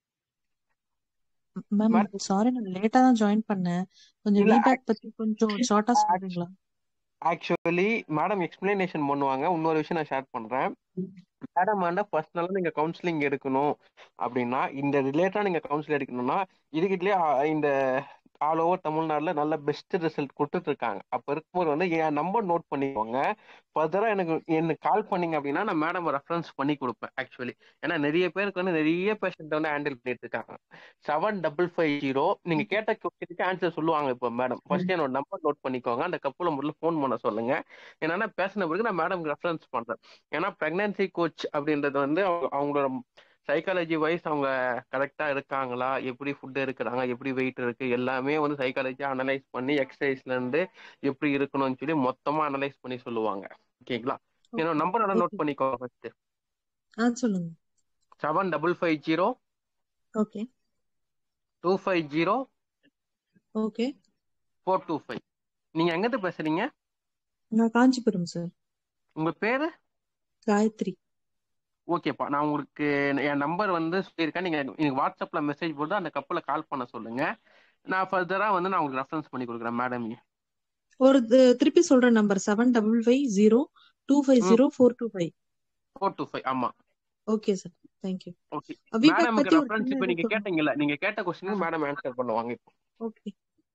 Speaker 6: மேம்
Speaker 1: மேடம்
Speaker 6: சாரி நான் லேட்டா தான் ஜாயின் பண்ணேன் கொஞ்சம்
Speaker 1: இல்ல
Speaker 6: விபேக் பத்தி கொஞ்சம் ஷார்ட்டா சொல்றீங்களா
Speaker 1: ஆக்சுவலி மேடம் எக்ஸ்பிளனேஷன் பண்ணுவாங்க இன்னொரு விஷயம் நான் ஷேர் பண்றேன் மேடம் ஆண்ட பர்சனலா நீங்க கவுன்சிலிங் எடுக்கணும் அப்படின்னா இந்த ரிலேட்டடா நீங்க கவுன்சிலிங் எடுக்கணும்னா இதுகிட்டலயே இந்த ஆல் ஓவர் தமிழ்நாடுல நல்ல பெஸ்ட் ரிசல்ட் கொடுத்துட்டு இருக்காங்க அப்ப இருக்கும்போது வந்து என் நம்பர் நோட் பண்ணிக்கோங்க ஃபர்தரா எனக்கு எனக்கு கால் பண்ணீங்க அப்படின்னா நான் மேடம் ரெஃபரன்ஸ் பண்ணி கொடுப்பேன் ஆக்சுவலி ஏன்னா நிறைய பேருக்கு வந்து நிறைய பேஷண்ட் வந்து ஹேண்டில் பண்ணிட்டு இருக்காங்க செவன் டபுள் ஃபைவ் ஜீரோ நீங்க கேட்ட கொஸ்டினுக்கு ஆன்சர் சொல்லுவாங்க இப்போ மேடம் ஃபர்ஸ்ட் என்னோட நம்பர் நோட் பண்ணிக்கோங்க அந்த கப்பல முதல்ல ஃபோன் பண்ண சொல்லுங்க ஏன்னா பேசின பிறகு நான் மேடம் ரெஃபரன்ஸ் பண்றேன் ஏன்னா பிரெக்னன்சி கோச் அப்படின்றது வந்து அவங்க- அவங்களோட சைக்காலஜி வைஸ் அவங்க கரெக்டா இருக்காங்களா எப்படி ஃபுட் இருக்கிறாங்க எப்படி வெயிட் இருக்கு எல்லாமே வந்து சைக்காலஜி அனலைஸ் பண்ணி எக்ஸசைஸ்ல இருந்து எப்படி இருக்கணும்னு சொல்லி மொத்தமா அனலைஸ் பண்ணி சொல்லுவாங்க ஓகேங்களா என்னோட நம்பர் நல்லா நோட்
Speaker 6: ஓகே
Speaker 1: பண்ணிக்கோங்க ஃபர்ஸ்ட்
Speaker 6: ஆ சொல்லுங்க
Speaker 1: seven double five zero
Speaker 6: okay
Speaker 1: two five zero
Speaker 6: okay
Speaker 1: four two five நீங்க எங்கிருந்து பேசுறீங்க
Speaker 6: நான் காஞ்சிபுரம் சார்
Speaker 1: உங்க பேரு
Speaker 6: காயத்ரி
Speaker 1: ஓகேப்பா நான் உங்களுக்கு என் நம்பர் வந்து சொல்லியிருக்கேன் நீங்க எனக்கு வாட்ஸ்அப்ல மெசேஜ் போட்டு அந்த கப்பல கால் பண்ண சொல்லுங்க நான் ஃபர்தரா வந்து நான் உங்களுக்கு ரெஃபரன்ஸ் பண்ணி கொடுக்குறேன் மேடம்
Speaker 6: ஒரு தி- திருப்பி சொல்ற number seven double five zero two five
Speaker 1: hmm
Speaker 6: zero four two five
Speaker 1: four two five ஆமா
Speaker 6: okay sir thank you
Speaker 1: okay
Speaker 6: VBAC
Speaker 1: மேடமுக்கு
Speaker 6: பத்தி ஒரு
Speaker 1: ரெஃபரன்ஸ்
Speaker 6: சின்ன
Speaker 1: இப்போ
Speaker 6: இது
Speaker 1: நீங்க
Speaker 6: சொல்லுங்க
Speaker 1: கேட்டீங்கல்ல நீங்க கேட்ட கொஸ்டினுக்கு மேடம் ஆன்சர் பண்ணுவாங்க இப்போ
Speaker 6: ஓகே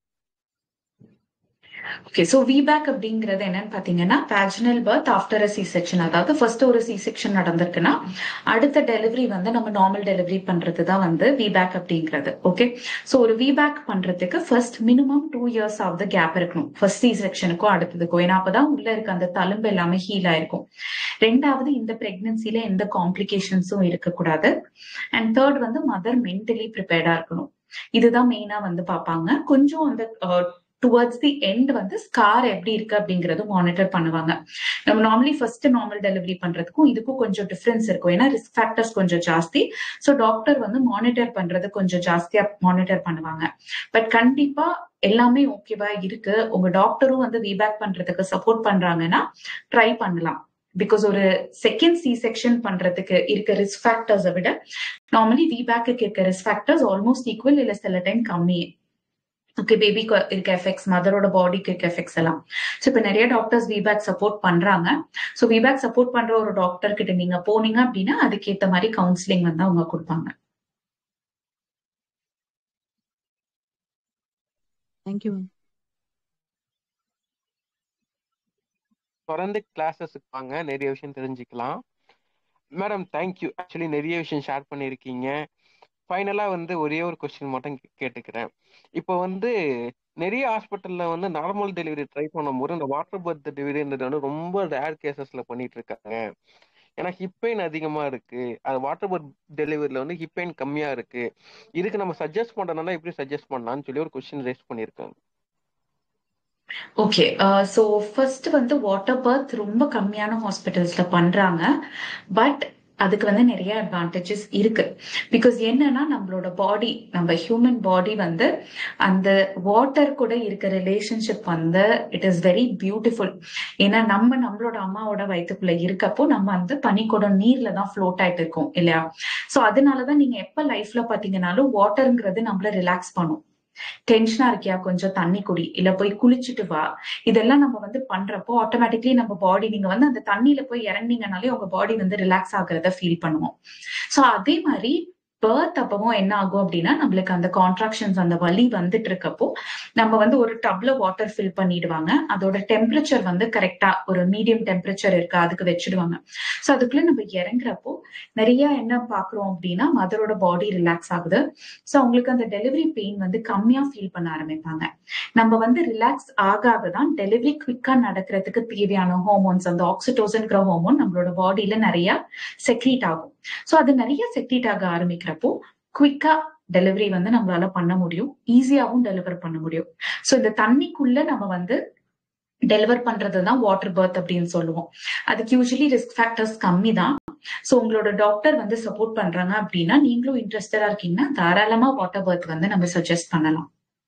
Speaker 2: ஓகே ஸோ விபேக் அப்படிங்கிறது என்னன்னு பார்த்தீங்கன்னா vaginal birth after uh C section அதாவது ஃபர்ஸ்ட் ஒரு சி செக்ஷன் நடந்திருக்குன்னா அடுத்த டெலிவரி வந்து நம்ம நார்மல் டெலிவரி பண்றது தான் வந்து விபேக் அப்படிங்கிறது ஓகே ஸோ ஒரு விபேக் பண்றதுக்கு first minimum two years of gap இருக்கணும் ஃபர்ஸ்ட் சி செக்ஷனுக்கும் அடுத்ததுக்கும் ஏன்னா அப்பதான் உள்ள இருக்க அந்த தழும்பு எல்லாமே ஹீல் ஆயிருக்கும் ரெண்டாவது இந்த பிரெக்னன்சில எந்த காம்ப்ளிகேஷன்ஸும் இருக்கக்கூடாது அண்ட் தேர்ட் வந்து மதர் மென்டலி ப்ரிப்பேர்டா இருக்கணும் இதுதான் மெயினா வந்து பார்ப்பாங்க கொஞ்சம் அந்த டுவர்ட்ஸ் தி எண்ட் வந்து ஸ்கார் எப்படி இருக்கு அப்படிங்கறது மானிட்டர் பண்ணுவாங்க நம்ம நார்மலி ஃபர்ஸ்ட் நார்மல் டெலிவரி பண்றதுக்கும் இதுக்கும் கொஞ்சம் டிஃபரன்ஸ் இருக்கும் ஏன்னா ரிஸ்க் ஃபேக்டர்ஸ் கொஞ்சம் ஜாஸ்தி ஸோ டாக்டர் வந்து மானிட்டர் பண்றது கொஞ்சம் ஜாஸ்தியா மானிட்டர் பண்ணுவாங்க பட் கண்டிப்பா எல்லாமே ஓகேவா இருக்கு உங்க டாக்டரும் வந்து வீபேக் பண்றதுக்கு சப்போர்ட் பண்றாங்கன்னா ட்ரை பண்ணலாம் பிகாஸ் ஒரு செகண்ட் சி செக்ஷன் பண்றதுக்கு இருக்க ரிஸ்க் ஃபேக்டர்ஸை விட நார்மலி வீபேக்கு இருக்க ரிஸ்க் ஃபேக்டர்ஸ் ஆல்மோஸ்ட் ஈக்குவல் இல்ல சில டைம் கம்மி ஓகே பேபிக்கு இருக்க எஃபெக்ட்ஸ் மதரோட பாடிக்கு இருக்க எஃபெக்ட்ஸ் எல்லாம் ஸோ இப்போ நிறைய டாக்டர்ஸ் விபேக் சப்போர்ட் பண்றாங்க ஸோ விபேக் சப்போர்ட் பண்ற ஒரு டாக்டர் கிட்ட நீங்க போனீங்க அப்படின்னா அதுக்கேற்ற மாதிரி கவுன்சிலிங் வந்து அவங்க கொடுப்பாங்க
Speaker 6: தேங்க்யூ மேம்
Speaker 1: தொடர்ந்து கிளாஸஸுக்கு வாங்க நிறைய விஷயம் தெரிஞ்சுக்கலாம் மேடம் தேங்க்யூ ஆக்சுவலி நிறைய விஷயம் ஷேர் பண்ணியிருக்கீங்க ஃபைனலாக வந்து ஒரே ஒரு கொஸ்டின் மட்டும் கே- கேட்டுக்கிறேன் இப்போ வந்து நிறைய ஹாஸ்பிட்டல்ல வந்து நார்மல் டெலிவரி ட்ரை பண்ணும்போது இந்த வாட்டர் பர்த் டெலிவரின்றது வந்து ரொம்ப ரேர் கேசஸ்ல பண்ணிட்டு இருக்காங்க ஏன்னா ஹிப் பெயின் அதிகமா இருக்கு அது வாட்டர் பர்த் டெலிவரியில வந்து ஹிப் பெயின் கம்மியா இருக்கு இதுக்கு நம்ம சஜஸ்ட் பண்றதுனால எப்படி சஜஸ்ட் பண்ணலாம்னு சொல்லி ஒரு கொஸ்டின் ரேஸ் பண்ணியிருக்காங்க
Speaker 2: ஓகே ஸோ ஃபர்ஸ்ட் வந்து வாட்டர் பர்த் ரொம்ப கம்மியான ஹாஸ்பிட்டல்ஸ்ல பண்றாங்க பட் அதுக்கு வந்து நிறைய அட்வான்டேஜஸ் இருக்கு பிகாஸ் என்னன்னா நம்மளோட பாடி நம்ம ஹியூமன் பாடி வந்து அந்த வாட்டர் கூட இருக்க ரிலேஷன்ஷிப் வந்து இட் இஸ் வெரி பியூட்டிஃபுல் ஏன்னா நம்ம நம்மளோட அம்மாவோட வயிற்றுக்குள்ள இருக்கப்போ நம்ம அந்த பனிக்கூடம் நீர்ல தான் ஃப்ளோட் ஆயிட்டு இருக்கோம் இல்லையா ஸோ அதனாலதான் நீங்க எப்ப லைஃப்ல பாத்தீங்கன்னாலும் வாட்டருங்கிறது நம்மள ரிலாக்ஸ் பண்ணும் டென்ஷனா இருக்கியா கொஞ்சம் தண்ணி குடி இல்ல போய் குளிச்சுட்டு வா இதெல்லாம் நம்ம வந்து பண்றப்போ ஆட்டோமேட்டிக்லி நம்ம பாடி நீங்க வந்து அந்த தண்ணியில போய் இறங்கினீங்கனாலே உங்க பாடி வந்து ரிலாக்ஸ் ஆகுறத ஃபீல் பண்ணுவோம் சோ அதே மாதிரி பேர்த் அப்பவும் என்ன ஆகும் அப்படின்னா நம்மளுக்கு அந்த கான்ட்ராக்ஷன்ஸ் அந்த வலி வந்துட்டு இருக்கப்போ நம்ம வந்து ஒரு டப்ல வாட்டர் ஃபில் பண்ணிடுவாங்க அதோட டெம்பரேச்சர் வந்து கரெக்டா ஒரு மீடியம் டெம்பரேச்சர் இருக்கு அதுக்கு வச்சிடுவாங்க ஸோ அதுக்குள்ள நம்ம இறங்குறப்போ நிறைய என்ன பாக்குறோம் அப்படின்னா மதரோட பாடி ரிலாக்ஸ் ஆகுது ஸோ அவங்களுக்கு அந்த டெலிவரி பெயின் வந்து கம்மியா ஃபீல் பண்ண ஆரம்பிப்பாங்க நம்ம வந்து ரிலாக்ஸ் ஆக ஆக தான் டெலிவரி குவிக்கா நடக்கிறதுக்கு தேவையான ஹார்மோன்ஸ் அந்த ஆக்சிடோசன்கிற ஹார்மோன் நம்மளோட பாடியில நிறைய செக்ரீட் ஆகும் ஸோ அது நிறைய செக்ரீட் ஆக ஆரம்பிக்கிறப்போ குவிக்கா டெலிவரி வந்து நம்மளால பண்ண முடியும் ஈஸியாவும் டெலிவர் பண்ண முடியும் ஸோ இந்த தண்ணிக்குள்ள நம்ம வந்து டெலிவர் பண்றது தான் வாட்டர் பர்த் அப்படின்னு சொல்லுவோம் அதுக்கு யூஸ்வலி ரிஸ்க் ஃபேக்டர்ஸ் கம்மி தான் ஸோ உங்களோட டாக்டர் வந்து சப்போர்ட் பண்றாங்க அப்படின்னா நீங்களும் இன்ட்ரெஸ்டடா இருக்கீங்கன்னா தாராளமா வாட்டர் பர்த் வந்து நம்ம சஜஸ்ட் பண்ணலாம்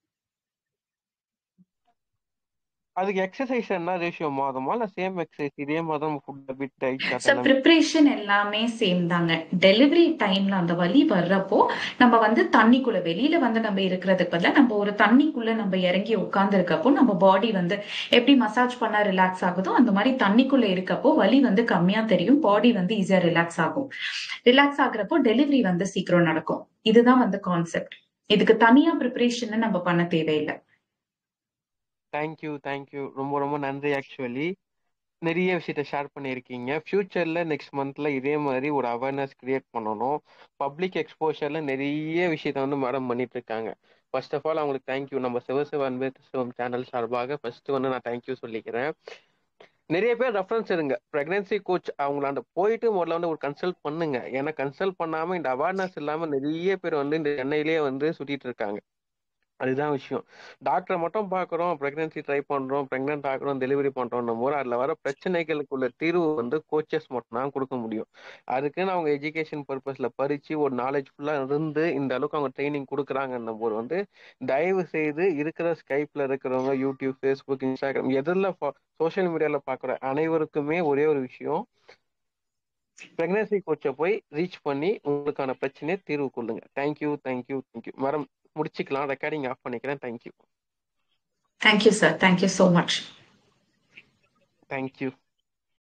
Speaker 1: அதுக்கு எக்ஸசைஸ் என்ன ரேஷியோ மாதமா இல்ல சேம் எக்ஸசைஸ் இதே மாதிரி நம்ம ஃபுட் ஹபிட் டைட்
Speaker 2: சார்
Speaker 1: சார்ட்
Speaker 2: ப்ரிப்பரேஷன் எல்லாமே சேம் தாங்க டெலிவரி டைம்ல அந்த வலி வர்றப்போ நம்ம வந்து தண்ணிக்குள்ள வெளியில வந்து நம்ம இருக்கிறதுக்கு பதிலாக நம்ம ஒரு தண்ணிக்குள்ள நம்ம இறங்கி உட்கார்ந்து இருக்கப்போ நம்ம பாடி வந்து எப்படி மசாஜ் பண்ணா ரிலாக்ஸ் ஆகுதோ அந்த மாதிரி தண்ணிக்குள்ள இருக்கப்போ வலி வந்து கம்மியா தெரியும் பாடி வந்து ஈஸியா ரிலாக்ஸ் ஆகும் ரிலாக்ஸ் ஆகுறப்போ டெலிவரி வந்து சீக்கிரம் நடக்கும் இதுதான் வந்து கான்செப்ட் இதுக்கு தனியா ப்ரிப்பரேஷன் நம்ம பண்ண தேவையில்லை
Speaker 1: தேங்க்யூ தேங்க்யூ ரொம்ப ரொம்ப நன்றி ஆக்சுவலி நிறைய விஷயத்த ஷேர் பண்ணியிருக்கீங்க ஃப்யூச்சரில் நெக்ஸ்ட் மந்த்தில் இதே மாதிரி ஒரு அவேர்னஸ் கிரியேட் பண்ணணும் பப்ளிக் எக்ஸ்போஷரில் நிறைய விஷயத்த வந்து மேடம் பண்ணிட்டு இருக்காங்க ஃபர்ஸ்ட் ஆஃப் ஆல் அவங்களுக்கு தேங்க்யூ நம்ம சிவசிவ அன்பே சிவம் சேனல் சார்பாக ஃபர்ஸ்ட் வந்து நான் தேங்க்யூ சொல்லிக்கிறேன் நிறைய பேர் ரெஃபரன்ஸ் எடுங்க ப்ரெக்னன்சி கோச் அவங்கள அந்த போயிட்டு முதல்ல வந்து ஒரு கன்சல்ட் பண்ணுங்க ஏன்னா கன்சல்ட் பண்ணாம இந்த அவேர்னஸ் இல்லாம நிறைய பேர் வந்து இந்த சென்னையிலேயே வந்து சுத்திட்டு இருக்காங்க அதுதான் விஷயம் டாக்டரை மட்டும் பார்க்குறோம் ப்ரெக்னன்சி ட்ரை பண்ணுறோம் ப்ரெக்னென்ட் ஆகிறோம் டெலிவரி பண்ணுறோம் போது அதில் வர பிரச்சனைகளுக்குள்ள தீர்வு வந்து கோச்சஸ் மட்டும் தான் கொடுக்க முடியும் அதுக்குன்னு அவங்க எஜுகேஷன் பர்பஸில் பறித்து ஒரு நாலேஜ் ஃபுல்லாக இருந்து இந்த அளவுக்கு அவங்க ட்ரைனிங் கொடுக்குறாங்கன்னும் போது வந்து தயவு செய்து இருக்கிற ஸ்கைப்பில் இருக்கிறவங்க யூடியூப் ஃபேஸ்புக் இன்ஸ்டாகிராம் எதில் சோஷியல் மீடியாவில் பார்க்குற அனைவருக்குமே ஒரே ஒரு விஷயம் பிரெக்னன்சி கோச்சை போய் ரீச் பண்ணி உங்களுக்கான பிரச்சனையை தீர்வு கொள்ளுங்க தேங்க்யூ தேங்க்யூ தேங்க்யூ மேடம் முடிச்சுக்கலாம் ரெக்கார்டிங் ஆஃப் பண்ணிக்கிறேன் thank you
Speaker 2: thank you sir thank you so much
Speaker 1: thank you